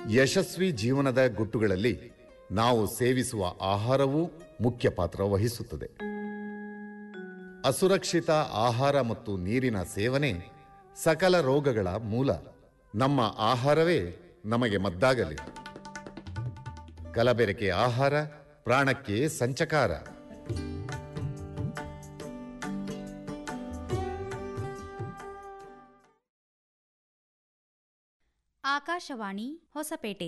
ಯಶಸ್ವಿ ಜೀವನದ ಗುಟ್ಟುಗಳಲ್ಲಿ ನಾವು ಸೇವಿಸುವ ಆಹಾರವೂ ಮುಖ್ಯ ಪಾತ್ರ ವಹಿಸುತ್ತದೆ ಅಸುರಕ್ಷಿತ ಆಹಾರ ಮತ್ತು ನೀರಿನ ಸೇವನೆ ಸಕಲ ರೋಗಗಳ ಮೂಲ ನಮ್ಮ ಆಹಾರವೇ ನಮಗೆ ಮದ್ದಾಗಲಿ ಕಲಬೆರಕೆ ಆಹಾರ ಪ್ರಾಣಕ್ಕೆ ಸಂಚಕಾರ ಆಕಾಶವಾಣಿ ಹೊಸಪೇಟೆ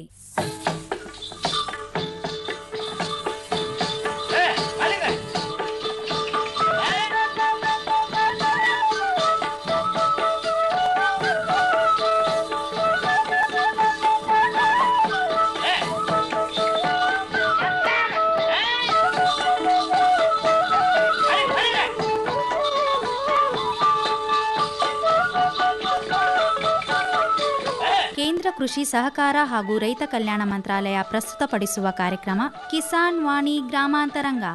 ಕೇಂದ್ರ ಕೃಷಿ ಸಹಕಾರ ಹಾಗೂ ರೈತ ಕಲ್ಯಾಣ ಮಂತ್ರಾಲಯ ಪ್ರಸ್ತುತಪಡಿಸುವ ಕಾರ್ಯಕ್ರಮ ಕಿಸಾನ್ ವಾಣಿ ಗ್ರಾಮಾಂತರಂಗ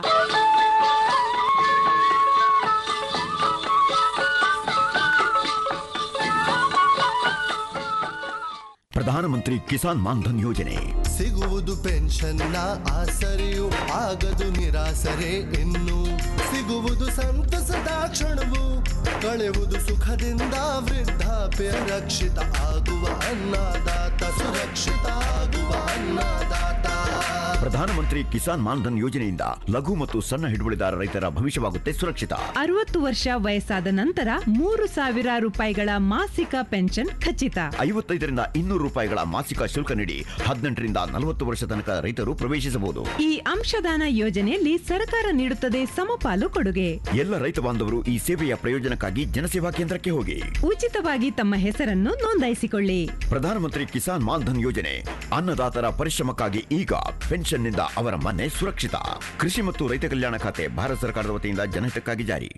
ಪ್ರಧಾನಮಂತ್ರಿ ಕಿಸಾನ್ ಮಾನ್ಧನ್ ಯೋಜನೆ ಸಿಗುವುದು ಪೆನ್ಷನ್ನ ಆಸರೆಯು ಆಗದು ನಿರಾಸರೆ ಇನ್ನು ಸಿಗುವುದು ಸಂತಸದ ಕ್ಷಣವು ಕಳೆವುದು ಸುಖದಿಂದ ವೃದ್ಧಾಪ್ಯ ರಕ್ಷಿತ ಆಗುವ ಅನ್ನದಾತ ಸುರಕ್ಷಿತ ಆಗುವ ಅನ್ನದಾತ ಪ್ರಧಾನಮಂತ್ರಿ ಕಿಸಾನ್ ಮಾನ್ಧನ್ ಯೋಜನೆಯಿಂದ ಲಘು ಮತ್ತು ಸಣ್ಣ ಹಿಡುವಳಿದಾರ ರೈತರ ಭವಿಷ್ಯವಾಗುತ್ತೆ ಸುರಕ್ಷಿತ ಅರವತ್ತು ವರ್ಷ ವಯಸ್ಸಾದ ನಂತರ ಮೂರು ಸಾವಿರ ರೂಪಾಯಿಗಳ ಮಾಸಿಕ ಪೆನ್ಷನ್ ಖಚಿತ ಐವತ್ತೈದರಿಂದ ಇನ್ನೂರು ರೂಪಾಯಿಗಳ ಮಾಸಿಕ ಶುಲ್ಕ ನೀಡಿ ಹದಿನೆಂಟರಿಂದ ನಲವತ್ತು ವರ್ಷ ತನಕ ರೈತರು ಪ್ರವೇಶಿಸಬಹುದು ಈ ಅಂಶದಾನ ಯೋಜನೆಯಲ್ಲಿ ಸರ್ಕಾರ ನೀಡುತ್ತದೆ ಸಮಪಾಲು ಕೊಡುಗೆ ಎಲ್ಲ ರೈತ ಬಾಂಧವರು ಈ ಸೇವೆಯ ಪ್ರಯೋಜನಕ್ಕಾಗಿ ಜನಸೇವಾ ಕೇಂದ್ರಕ್ಕೆ ಹೋಗಿ ಉಚಿತವಾಗಿ ತಮ್ಮ ಹೆಸರನ್ನು ನೋಂದಾಯಿಸಿಕೊಳ್ಳಿ ಪ್ರಧಾನಮಂತ್ರಿ ಕಿಸಾನ್ ಮಾನ್ಧನ್ ಯೋಜನೆ ಅನ್ನದಾತರ ಪರಿಶ್ರಮಕ್ಕಾಗಿ ಈಗ ಪೆನ್ಷನ್ನಿಂದ ಅವರ ಮನೆ ಸುರಕ್ಷಿತ ಕೃಷಿ ಮತ್ತು ರೈತ ಕಲ್ಯಾಣ ಖಾತೆ ಭಾರತ ಸರ್ಕಾರದ ವತಿಯಿಂದ ಜನಹಿತಕ್ಕಾಗಿ ಜಾರಿ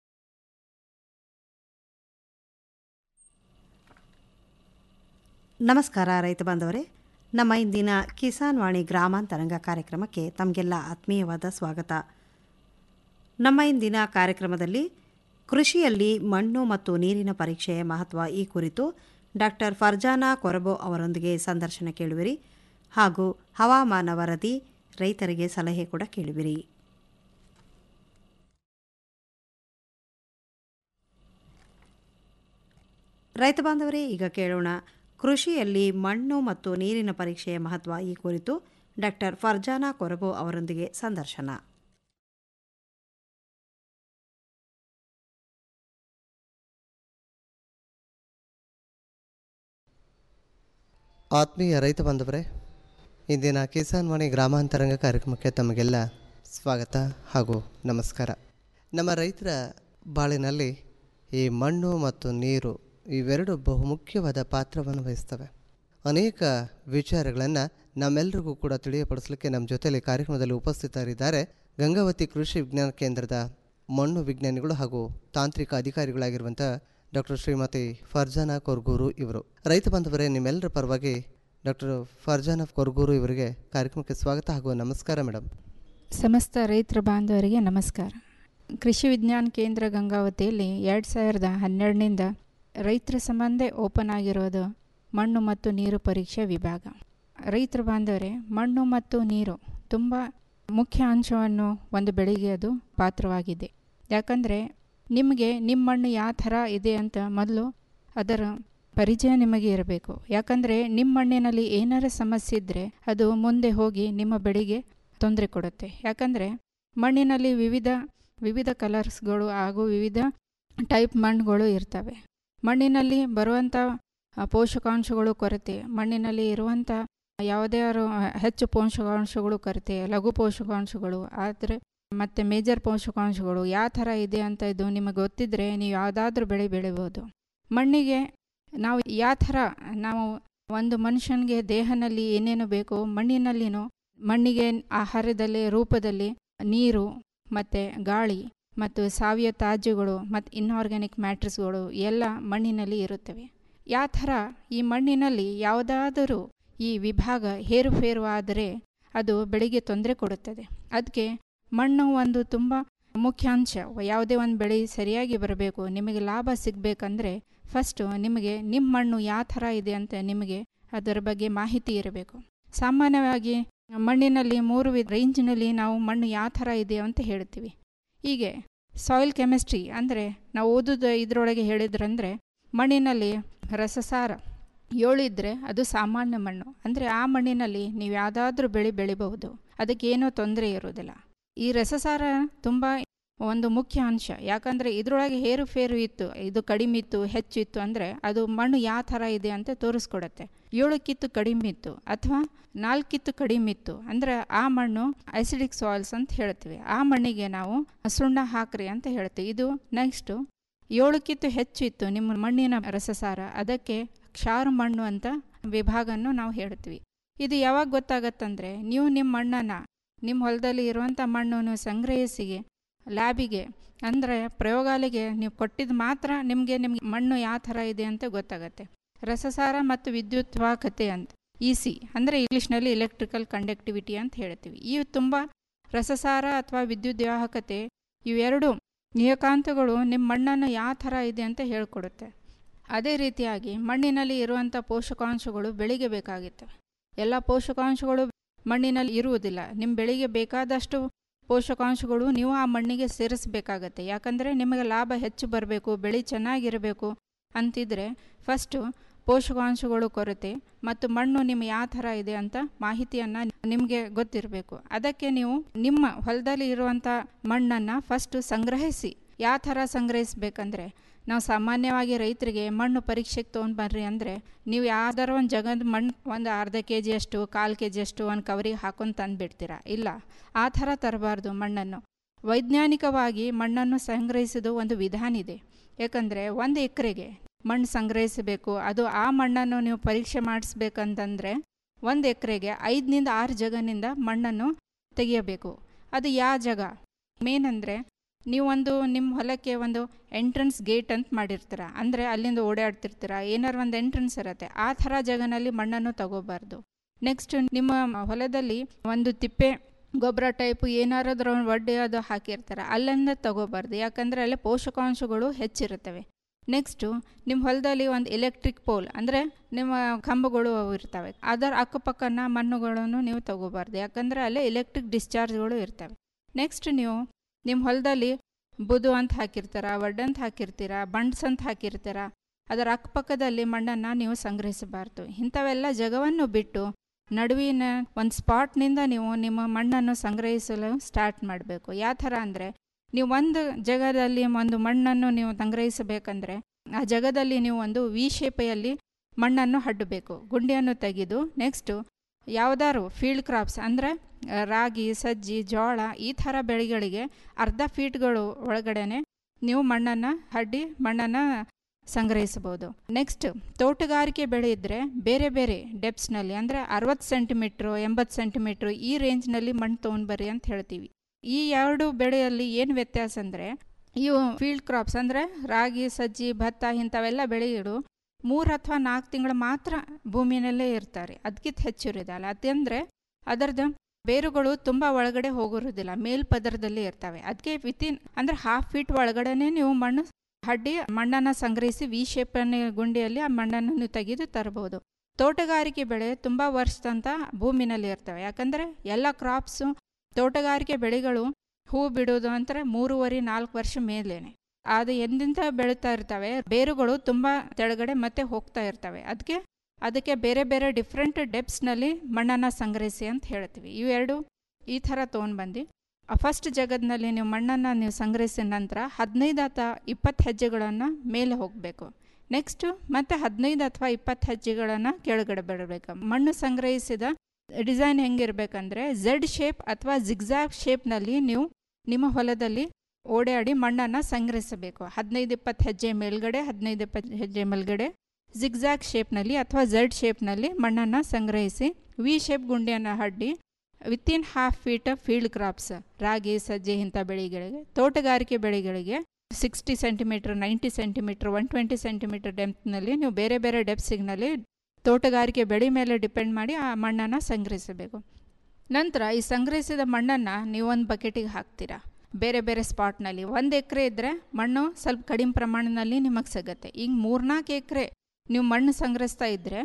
ನಮಸ್ಕಾರ ರೈತ ಬಾಂಧವರೇ ನಮ್ಮ ಇಂದಿನ ಕಿಸಾನ್ ವಾಣಿ ಗ್ರಾಮಾಂತರಂಗ ಕಾರ್ಯಕ್ರಮಕ್ಕೆ ತಮಗೆಲ್ಲ ಆತ್ಮೀಯವಾದ ಸ್ವಾಗತ ನಮ್ಮ ಇಂದಿನ ಕಾರ್ಯಕ್ರಮದಲ್ಲಿ ಕೃಷಿಯಲ್ಲಿ ಮಣ್ಣು ಮತ್ತು ನೀರಿನ ಪರೀಕ್ಷೆಯ ಮಹತ್ವ ಈ ಕುರಿತು ಡಾಕ್ಟರ್ ಫರ್ಜಾನಾ ಕೊರಬೋ ಅವರೊಂದಿಗೆ ಸಂದರ್ಶನ ಕೇಳುವಿರಿ ಹಾಗೂ ಹವಾಮಾನ ವರದಿ ರೈತರಿಗೆ ಸಲಹೆ ಕೂಡ ಕೇಳುವಿರಿ ರೈತ ಬಾಂಧವರೇ ಈಗ ಕೇಳೋಣ ಕೃಷಿಯಲ್ಲಿ ಮಣ್ಣು ಮತ್ತು ನೀರಿನ ಪರೀಕ್ಷೆಯ ಮಹತ್ವ ಈ ಕುರಿತು ಡಾಕ್ಟರ್ ಫರ್ಜಾನಾ ಕೊರಬೋ ಅವರೊಂದಿಗೆ ಸಂದರ್ಶನ ಆತ್ಮೀಯ ರೈತ ಬಾಂಧವರೇ ಇಂದಿನ ಕಿಸಾನ್ ವಾಣಿ ಗ್ರಾಮಾಂತರಂಗ ಕಾರ್ಯಕ್ರಮಕ್ಕೆ ತಮಗೆಲ್ಲ ಸ್ವಾಗತ ಹಾಗೂ ನಮಸ್ಕಾರ ನಮ್ಮ ರೈತರ ಬಾಳಿನಲ್ಲಿ ಈ ಮಣ್ಣು ಮತ್ತು ನೀರು ಇವೆರಡು ಬಹುಮುಖ್ಯವಾದ ಪಾತ್ರವನ್ನು ವಹಿಸ್ತವೆ ಅನೇಕ ವಿಚಾರಗಳನ್ನು ನಮ್ಮೆಲ್ಲರಿಗೂ ಕೂಡ ತಿಳಿಯಪಡಿಸಲಿಕ್ಕೆ ನಮ್ಮ ಜೊತೆಯಲ್ಲಿ ಕಾರ್ಯಕ್ರಮದಲ್ಲಿ ಉಪಸ್ಥಿತರಿದ್ದಾರೆ ಗಂಗಾವತಿ ಕೃಷಿ ವಿಜ್ಞಾನ ಕೇಂದ್ರದ ಮಣ್ಣು ವಿಜ್ಞಾನಿಗಳು ಹಾಗೂ ತಾಂತ್ರಿಕ ಅಧಿಕಾರಿಗಳಾಗಿರುವಂಥ ಡಾಕ್ಟರ್ ಶ್ರೀಮತಿ ಫರ್ಜಾನಾ ಕೊರ್ಗೂರು ಇವರು ರೈತ ಬಾಂಧವರೇ ನಿಮ್ಮೆಲ್ಲರ ಪರವಾಗಿ ಡಾಕ್ಟರ್ ಫರ್ಜಾನಾ ಕೊರ್ಗೂರು ಇವರಿಗೆ ಕಾರ್ಯಕ್ರಮಕ್ಕೆ ಸ್ವಾಗತ ಹಾಗೂ ನಮಸ್ಕಾರ ಮೇಡಮ್ ಸಮಸ್ತ ರೈತರ ಬಾಂಧವರಿಗೆ ನಮಸ್ಕಾರ ಕೃಷಿ ವಿಜ್ಞಾನ ಕೇಂದ್ರ ಗಂಗಾವತಿಯಲ್ಲಿ ಎರಡು ಸಾವಿರದ ಹನ್ನೆರಡನಿಂದ ರೈತರ ಸಂಬಂಧ ಓಪನ್ ಆಗಿರೋದು ಮಣ್ಣು ಮತ್ತು ನೀರು ಪರೀಕ್ಷೆ ವಿಭಾಗ ರೈತರ ಬಾಂಧವರೇ ಮಣ್ಣು ಮತ್ತು ನೀರು ತುಂಬ ಮುಖ್ಯ ಅಂಶವನ್ನು ಒಂದು ಬೆಳೆಗೆ ಅದು ಪಾತ್ರವಾಗಿದೆ ಯಾಕಂದರೆ ನಿಮಗೆ ನಿಮ್ಮ ಮಣ್ಣು ಯಾವ ಥರ ಇದೆ ಅಂತ ಮೊದಲು ಅದರ ಪರಿಚಯ ನಿಮಗೆ ಇರಬೇಕು ಯಾಕಂದರೆ ನಿಮ್ಮ ಮಣ್ಣಿನಲ್ಲಿ ಏನಾರ ಸಮಸ್ಯೆ ಇದ್ದರೆ ಅದು ಮುಂದೆ ಹೋಗಿ ನಿಮ್ಮ ಬೆಳೆಗೆ ತೊಂದರೆ ಕೊಡುತ್ತೆ ಯಾಕಂದರೆ ಮಣ್ಣಿನಲ್ಲಿ ವಿವಿಧ ವಿವಿಧ ಕಲರ್ಸ್ಗಳು ಹಾಗೂ ವಿವಿಧ ಟೈಪ್ ಮಣ್ಣುಗಳು ಇರ್ತವೆ ಮಣ್ಣಿನಲ್ಲಿ ಬರುವಂಥ ಆ, ಪೋಷಕಾಂಶಗಳು ಕೊರತೆ ಮಣ್ಣಿನಲ್ಲಿ ಇರುವಂಥ ಯಾವುದೇ ಹೆಚ್ಚು ಪೋಷಕಾಂಶಗಳು ಕೊರತೆ ಲಘು ಪೋಷಕಾಂಶಗಳು ಆದರೆ ಮತ್ತು ಮೇಜರ್ ಪೋಷಕಾಂಶಗಳು ಯಾವ ಥರ ಇದೆ ಅಂತ ಇದು ನಿಮಗೆ ಗೊತ್ತಿದ್ದರೆ ನೀವು ಯಾವುದಾದ್ರೂ ಬೆಳೆ ಬೆಳಿಬೋದು ಮಣ್ಣಿಗೆ ನಾವು ಯಾವ ಥರ ನಾವು ಒಂದು ಮನುಷ್ಯನಿಗೆ ದೇಹದಲ್ಲಿ ಏನೇನು ಬೇಕೋ ಮಣ್ಣಿನಲ್ಲಿನೂ ಮಣ್ಣಿಗೆ ಆಹಾರದಲ್ಲಿ ರೂಪದಲ್ಲಿ ನೀರು ಮತ್ತು ಗಾಳಿ ಮತ್ತು ಸಾವಯವ ತ್ಯಾಜ್ಯಗಳು ಮತ್ತು ಇನ್ಆರ್ಗ್ಯಾನಿಕ್ ಮ್ಯಾಟ್ರಿಸ್ಗಳು ಎಲ್ಲ ಮಣ್ಣಿನಲ್ಲಿ ಇರುತ್ತವೆ ಯಾವ ಥರ ಈ ಮಣ್ಣಿನಲ್ಲಿ ಯಾವುದಾದರೂ ಈ ವಿಭಾಗ ಹೇರುಫೇರು ಆದರೆ ಅದು ಬೆಳೆಗೆ ತೊಂದರೆ ಕೊಡುತ್ತದೆ ಅದಕ್ಕೆ ಮಣ್ಣು ಒಂದು ತುಂಬ ಮುಖ್ಯ ಅಂಶ ಯಾವುದೇ ಒಂದು ಬೆಳೆ ಸರಿಯಾಗಿ ಬರಬೇಕು ನಿಮಗೆ ಲಾಭ ಸಿಗಬೇಕಂದ್ರೆ ಫಸ್ಟು ನಿಮಗೆ ನಿಮ್ಮ ಮಣ್ಣು ಯಾವ ಥರ ಇದೆ ಅಂತ ನಿಮಗೆ ಅದರ ಬಗ್ಗೆ ಮಾಹಿತಿ ಇರಬೇಕು ಸಾಮಾನ್ಯವಾಗಿ ಮಣ್ಣಿನಲ್ಲಿ ಮೂರು ವಿ ರೇಂಜ್ನಲ್ಲಿ ನಾವು ಮಣ್ಣು ಯಾವ ಥರ ಇದೆ ಅಂತ ಹೇಳ್ತೀವಿ ಹೀಗೆ ಸಾಯಿಲ್ ಕೆಮಿಸ್ಟ್ರಿ ಅಂದರೆ ನಾವು ಓದೋದು ಇದರೊಳಗೆ ಹೇಳಿದ್ರಂದರೆ ಮಣ್ಣಿನಲ್ಲಿ ರಸಸಾರ ಏಳು ಇದ್ದರೆ ಅದು ಸಾಮಾನ್ಯ ಮಣ್ಣು ಅಂದರೆ ಆ ಮಣ್ಣಿನಲ್ಲಿ ನೀವು ಯಾವುದಾದ್ರೂ ಬೆಳೆ ಬೆಳಿಬಹುದು ಅದಕ್ಕೇನೂ ತೊಂದರೆ ಇರೋದಿಲ್ಲ ಈ ರಸಸಾರ ತುಂಬ ಒಂದು ಮುಖ್ಯ ಅಂಶ ಯಾಕಂದರೆ ಇದರೊಳಗೆ ಹೇರುಫೇರು ಇತ್ತು ಇದು ಕಡಿಮೆ ಇತ್ತು ಹೆಚ್ಚು ಇತ್ತು ಅಂದರೆ ಅದು ಮಣ್ಣು ಯಾವ ಥರ ಇದೆ ಅಂತ ತೋರಿಸ್ಕೊಡುತ್ತೆ ಏಳಕ್ಕಿತ್ತು ಕಡಿಮೆ ಇತ್ತು ಅಥವಾ ನಾಲ್ಕಿತ್ತು ಕಡಿಮೆ ಇತ್ತು ಅಂದರೆ ಆ ಮಣ್ಣು ಐಸಿಡಿಕ್ ಸಾಯಿಲ್ಸ್ ಅಂತ ಹೇಳ್ತೀವಿ ಆ ಮಣ್ಣಿಗೆ ನಾವು ಸುಣ್ಣ ಹಾಕ್ರಿ ಅಂತ ಹೇಳ್ತೀವಿ ಇದು ನೆಕ್ಸ್ಟು ಏಳಕ್ಕಿತ್ತು ಹೆಚ್ಚು ಇತ್ತು ನಿಮ್ಮ ಮಣ್ಣಿನ ರಸಸಾರ ಅದಕ್ಕೆ ಕ್ಷಾರ ಮಣ್ಣು ಅಂತ ವಿಭಾಗವನ್ನು ನಾವು ಹೇಳ್ತೀವಿ ಇದು ಯಾವಾಗ ಗೊತ್ತಾಗತ್ತಂದರೆ ನೀವು ನಿಮ್ಮ ಮಣ್ಣನ್ನು ನಿಮ್ಮ ಹೊಲದಲ್ಲಿ ಇರುವಂಥ ಮಣ್ಣನ್ನು ಸಂಗ್ರಹಿಸಿ ಲ್ಯಾಬಿಗೆ ಅಂದರೆ ಪ್ರಯೋಗಾಲಯಗೆ ನೀವು ಕೊಟ್ಟಿದ್ದು ಮಾತ್ರ ನಿಮಗೆ ನಿಮ್ಗೆ ಮಣ್ಣು ಯಾವ ಥರ ಇದೆ ಅಂತ ಗೊತ್ತಾಗತ್ತೆ ರಸಸಾರ ಮತ್ತು ವಿದ್ಯುತ್ ವಾಹಕತೆ ಅಂತ ಇ ಸಿ ಅಂದರೆ ಇಂಗ್ಲೀಷ್ನಲ್ಲಿ ಎಲೆಕ್ಟ್ರಿಕಲ್ ಕಂಡಕ್ಟಿವಿಟಿ ಅಂತ ಹೇಳ್ತೀವಿ ಇವು ತುಂಬ ರಸಸಾರ ಅಥವಾ ವಿದ್ಯುತ್ ವಾಹಕತೆ ಇವೆರಡು ನಿಯಕಾಂತಗಳು ನಿಮ್ಮ ಮಣ್ಣನ್ನು ಯಾವ ಥರ ಇದೆ ಅಂತ ಹೇಳ್ಕೊಡುತ್ತೆ ಅದೇ ರೀತಿಯಾಗಿ ಮಣ್ಣಿನಲ್ಲಿ ಇರುವಂಥ ಪೋಷಕಾಂಶಗಳು ಬೆಳೆಗೆ ಬೇಕಾಗಿರ್ತವೆ ಎಲ್ಲ ಪೋಷಕಾಂಶಗಳು ಮಣ್ಣಿನಲ್ಲಿ ಇರುವುದಿಲ್ಲ ನಿಮ್ಮ ಬೆಳೆಗೆ ಬೇಕಾದಷ್ಟು ಪೋಷಕಾಂಶಗಳು ನೀವು ಆ ಮಣ್ಣಿಗೆ ಸೇರಿಸಬೇಕಾಗತ್ತೆ ಯಾಕಂದರೆ ನಿಮಗೆ ಲಾಭ ಹೆಚ್ಚು ಬರಬೇಕು ಬೆಳೆ ಚೆನ್ನಾಗಿರಬೇಕು ಅಂತಿದ್ರೆ ಫಸ್ಟು ಪೋಷಕಾಂಶಗಳು ಕೊರತೆ ಮತ್ತು ಮಣ್ಣು ನಿಮ್ಮ ಯಾವ ಥರ ಇದೆ ಅಂತ ಮಾಹಿತಿಯನ್ನು ನಿಮಗೆ ಗೊತ್ತಿರಬೇಕು ಅದಕ್ಕೆ ನೀವು ನಿಮ್ಮ ಹೊಲದಲ್ಲಿ ಇರುವಂಥ ಮಣ್ಣನ್ನು ಫಸ್ಟು ಸಂಗ್ರಹಿಸಿ ಯಾವ ಥರ ಸಂಗ್ರಹಿಸ್ಬೇಕಂದ್ರೆ ನಾವು ಸಾಮಾನ್ಯವಾಗಿ ರೈತರಿಗೆ ಮಣ್ಣು ಪರೀಕ್ಷೆಗೆ ತೊಗೊಂಡು ಬರ್ರಿ ಅಂದರೆ ನೀವು ಯಾವ್ದಾರ ಒಂದು ಜಗದ ಮಣ್ಣು ಒಂದು ಅರ್ಧ ಕೆ ಜಿಯಷ್ಟು ಕಾಲು ಕೆ ಜಿಯಷ್ಟು ಒಂದು ಕವರಿಗೆ ಹಾಕೊಂಡು ತಂದುಬಿಡ್ತೀರಾ ಇಲ್ಲ ಆ ಥರ ತರಬಾರ್ದು ಮಣ್ಣನ್ನು ವೈಜ್ಞಾನಿಕವಾಗಿ ಮಣ್ಣನ್ನು ಸಂಗ್ರಹಿಸೋದು ಒಂದು ವಿಧಾನ ಇದೆ ಯಾಕಂದರೆ ಒಂದು ಎಕರೆಗೆ ಮಣ್ಣು ಸಂಗ್ರಹಿಸಬೇಕು ಅದು ಆ ಮಣ್ಣನ್ನು ನೀವು ಪರೀಕ್ಷೆ ಮಾಡಿಸ್ಬೇಕಂತಂದರೆ ಒಂದು ಎಕರೆಗೆ ಐದರಿಂದ ಆರು ಜಗನಿಂದ ಮಣ್ಣನ್ನು ತೆಗೆಯಬೇಕು ಅದು ಯಾವ ಜಾಗ ಮೇನ್ ಅಂದರೆ ನೀವು ಒಂದು ನಿಮ್ಮ ಹೊಲಕ್ಕೆ ಒಂದು ಎಂಟ್ರೆನ್ಸ್ ಗೇಟ್ ಅಂತ ಮಾಡಿರ್ತೀರ ಅಂದರೆ ಅಲ್ಲಿಂದ ಓಡಾಡ್ತಿರ್ತೀರ ಏನಾರು ಒಂದು ಎಂಟ್ರೆನ್ಸ್ ಇರುತ್ತೆ ಆ ಥರ ಜಾಗನಲ್ಲಿ ಮಣ್ಣನ್ನು ತಗೋಬಾರ್ದು ನೆಕ್ಸ್ಟ್ ನಿಮ್ಮ ಹೊಲದಲ್ಲಿ ಒಂದು ತಿಪ್ಪೆ ಗೊಬ್ಬರ ಟೈಪು ಏನಾರಾದ್ರೂ ಒಡ್ಡೆ ಅದು ಹಾಕಿರ್ತಾರೆ ಅಲ್ಲಿಂದ ತಗೋಬಾರ್ದು ಯಾಕಂದರೆ ಅಲ್ಲಿ ಪೋಷಕಾಂಶಗಳು ಹೆಚ್ಚಿರುತ್ತವೆ ನೆಕ್ಸ್ಟು ನಿಮ್ಮ ಹೊಲದಲ್ಲಿ ಒಂದು ಎಲೆಕ್ಟ್ರಿಕ್ ಪೋಲ್ ಅಂದರೆ ನಿಮ್ಮ ಕಂಬಗಳು ಅವು ಇರ್ತವೆ ಅದರ ಅಕ್ಕಪಕ್ಕನ ಮಣ್ಣುಗಳನ್ನು ನೀವು ತಗೋಬಾರ್ದು ಯಾಕಂದರೆ ಅಲ್ಲೇ ಎಲೆಕ್ಟ್ರಿಕ್ ಡಿಸ್ಚಾರ್ಜ್ಗಳು ಇರ್ತವೆ ನೆಕ್ಸ್ಟ್ ನೀವು ನಿಮ್ಮ ಹೊಲದಲ್ಲಿ ಬುದು ಅಂತ ಹಾಕಿರ್ತೀರ ವಡ್ ಅಂತ ಹಾಕಿರ್ತೀರ ಬಂಡ್ಸ್ ಅಂತ ಹಾಕಿರ್ತೀರ ಅದರ ಅಕ್ಕಪಕ್ಕದಲ್ಲಿ ಮಣ್ಣನ್ನು ನೀವು ಸಂಗ್ರಹಿಸಬಾರ್ದು ಇಂಥವೆಲ್ಲ ಜಗವನ್ನು ಬಿಟ್ಟು ನಡುವಿನ ಒಂದು ಸ್ಪಾಟ್ನಿಂದ ನೀವು ನಿಮ್ಮ ಮಣ್ಣನ್ನು ಸಂಗ್ರಹಿಸಲು ಸ್ಟಾರ್ಟ್ ಮಾಡಬೇಕು ಯಾವ ಥರ ಅಂದರೆ ನೀವು ಒಂದು ಜಗದಲ್ಲಿ ಒಂದು ಮಣ್ಣನ್ನು ನೀವು ಸಂಗ್ರಹಿಸಬೇಕಂದ್ರೆ ಆ ಜಗದಲ್ಲಿ ನೀವು ಒಂದು ವಿ ಶೇಪೆಯಲ್ಲಿ ಮಣ್ಣನ್ನು ಹಡ್ಡಬೇಕು ಗುಂಡಿಯನ್ನು ತೆಗೆದು ನೆಕ್ಸ್ಟು ಯಾವುದಾದ್ರು ಫೀಲ್ಡ್ ಕ್ರಾಪ್ಸ್ ಅಂದರೆ ರಾಗಿ ಸಜ್ಜಿ ಜೋಳ ಈ ಥರ ಬೆಳೆಗಳಿಗೆ ಅರ್ಧ ಫೀಟ್ಗಳು ಒಳಗಡೆನೆ ನೀವು ಮಣ್ಣನ್ನು ಹಡ್ಡಿ ಮಣ್ಣನ್ನು ಸಂಗ್ರಹಿಸಬಹುದು ನೆಕ್ಸ್ಟ್ ತೋಟಗಾರಿಕೆ ಬೆಳೆ ಇದ್ದರೆ ಬೇರೆ ಬೇರೆ ಡೆಪ್ಸ್ನಲ್ಲಿ ಅಂದರೆ ಅರವತ್ತು ಸೆಂಟಿಮೀಟ್ರು ಎಂಬತ್ತು ಸೆಂಟಿಮೀಟ್ರು ಈ ರೇಂಜ್ನಲ್ಲಿ ಮಣ್ಣು ತೊಗೊಂಡ್ಬರ್ರಿ ಅಂತ ಹೇಳ್ತೀವಿ ಈ ಎರಡು ಬೆಳೆಯಲ್ಲಿ ಏನು ವ್ಯತ್ಯಾಸ ಅಂದರೆ ಇವು ಫೀಲ್ಡ್ ಕ್ರಾಪ್ಸ್ ಅಂದರೆ ರಾಗಿ ಸಜ್ಜಿ ಭತ್ತ ಇಂಥವೆಲ್ಲ ಬೆಳೆಗಳು ಮೂರು ಅಥವಾ ನಾಲ್ಕು ತಿಂಗಳು ಮಾತ್ರ ಭೂಮಿನಲ್ಲೇ ಇರ್ತಾರೆ ಅದಕ್ಕಿಂತ ಹೆಚ್ಚಿರೋದಲ್ಲ ಅದಂದರೆ ಅದರದ್ದು ಬೇರುಗಳು ತುಂಬ ಒಳಗಡೆ ಹೋಗಿರೋದಿಲ್ಲ ಮೇಲ್ಪದರದಲ್ಲಿ ಇರ್ತವೆ ಅದಕ್ಕೆ ವಿತಿನ್ ಅಂದರೆ ಹಾಫ್ ಫೀಟ್ ಒಳಗಡೆನೆ ನೀವು ಮಣ್ಣು ಹಡ್ಡಿ ಮಣ್ಣನ್ನು ಸಂಗ್ರಹಿಸಿ ವಿ ಶೇಪನ್ನ ಗುಂಡಿಯಲ್ಲಿ ಆ ಮಣ್ಣನ್ನು ನೀವು ತೆಗೆದು ತರಬಹುದು ತೋಟಗಾರಿಕೆ ಬೆಳೆ ತುಂಬ ವರ್ಷದಂತ ಭೂಮಿನಲ್ಲಿ ಇರ್ತವೆ ಯಾಕಂದರೆ ಎಲ್ಲ ಕ್ರಾಪ್ಸು ತೋಟಗಾರಿಕೆ ಬೆಳೆಗಳು ಹೂ ಬಿಡೋದು ಅಂದರೆ ಮೂರುವರೆ ನಾಲ್ಕು ವರ್ಷ ಮೇಲೇನೆ ಅದು ಎಂದಿಂದ ಬೆಳೀತಾ ಇರ್ತವೆ ಬೇರುಗಳು ತುಂಬ ತೆಳಗಡೆ ಮತ್ತೆ ಹೋಗ್ತಾ ಇರ್ತವೆ ಅದಕ್ಕೆ ಅದಕ್ಕೆ ಬೇರೆ ಬೇರೆ ಡಿಫ್ರೆಂಟ್ ಡೆಪ್ಸ್ನಲ್ಲಿ ಮಣ್ಣನ್ನು ಸಂಗ್ರಹಿಸಿ ಅಂತ ಹೇಳ್ತೀವಿ ಇವೆರಡು ಈ ಥರ ತೊಗೊಂಡ್ಬಂದು ಫಸ್ಟ್ ಜಗದ್ನಲ್ಲಿ ನೀವು ಮಣ್ಣನ್ನು ನೀವು ಸಂಗ್ರಹಿಸಿದ ನಂತರ ಹದಿನೈದು ಅಥವಾ ಇಪ್ಪತ್ತು ಹೆಜ್ಜೆಗಳನ್ನು ಮೇಲೆ ಹೋಗಬೇಕು ನೆಕ್ಸ್ಟು ಮತ್ತೆ ಹದಿನೈದು ಅಥವಾ ಇಪ್ಪತ್ತು ಹೆಜ್ಜೆಗಳನ್ನು ಕೆಳಗಡೆ ಬಿಡಬೇಕು ಮಣ್ಣು ಸಂಗ್ರಹಿಸಿದ ಡಿಸೈನ್ ಹೆಂಗಿರ್ಬೇಕಂದ್ರೆ ಝೆಡ್ ಶೇಪ್ ಅಥವಾ ಜಿಗ್ಜಾಗ್ ಶೇಪ್ನಲ್ಲಿ ನೀವು ನಿಮ್ಮ ಹೊಲದಲ್ಲಿ ಓಡಾಡಿ ಮಣ್ಣನ್ನು ಸಂಗ್ರಹಿಸಬೇಕು ಹದಿನೈದು ಇಪ್ಪತ್ತು ಹೆಜ್ಜೆ ಮೇಲ್ಗಡೆ ಹದಿನೈದು ಇಪ್ಪತ್ತು ಹೆಜ್ಜೆ ಮೇಲ್ಗಡೆ ಜಿಗ್ಜಾಗ್ ಶೇಪ್ನಲ್ಲಿ ಅಥವಾ ಝೆಡ್ ಶೇಪ್ನಲ್ಲಿ ಮಣ್ಣನ್ನು ಸಂಗ್ರಹಿಸಿ ವಿ ಶೇಪ್ ಗುಂಡಿಯನ್ನು ಹಡ್ಡಿ within half feet field crops ರಾಗಿ ಸಜ್ಜೆ ಇಂಥ ಬೆಳೆಗಳಿಗೆ ತೋಟಗಾರಿಕೆ ಬೆಳೆಗಳಿಗೆ sixty centimetre ninety centimetre one twenty centimetre ಡೆಪ್ತ್ನಲ್ಲಿ ನೀವು ಬೇರೆ ಬೇರೆ ಡೆಪ್ ಸಿಗ್ನಲ್ಲಿ ತೋಟಗಾರಿಕೆ ಬೆಳೆ ಮೇಲೆ ಡಿಪೆಂಡ್ ಮಾಡಿ ಆ ಮಣ್ಣನ್ನು ಸಂಗ್ರಹಿಸಬೇಕು ನಂತರ ಈ ಸಂಗ್ರಹಿಸಿದ ಮಣ್ಣನ್ನು ನೀವು ಒಂದು ಬಕೆಟಿಗೆ ಹಾಕ್ತೀರಾ ಬೇರೆ ಬೇರೆ ಸ್ಪಾಟ್ನಲ್ಲಿ ಒಂದು ಎಕರೆ ಇದ್ದರೆ ಮಣ್ಣು ಸ್ವಲ್ಪ ಕಡಿಮೆ ಪ್ರಮಾಣದಲ್ಲಿ ನಿಮಗೆ ಸಿಗುತ್ತೆ ಈಗ ಮೂರ್ನಾಲ್ಕು ಎಕರೆ ನೀವು ಮಣ್ಣು ಸಂಗ್ರಹಿಸ್ತಾ ಇದ್ದರೆ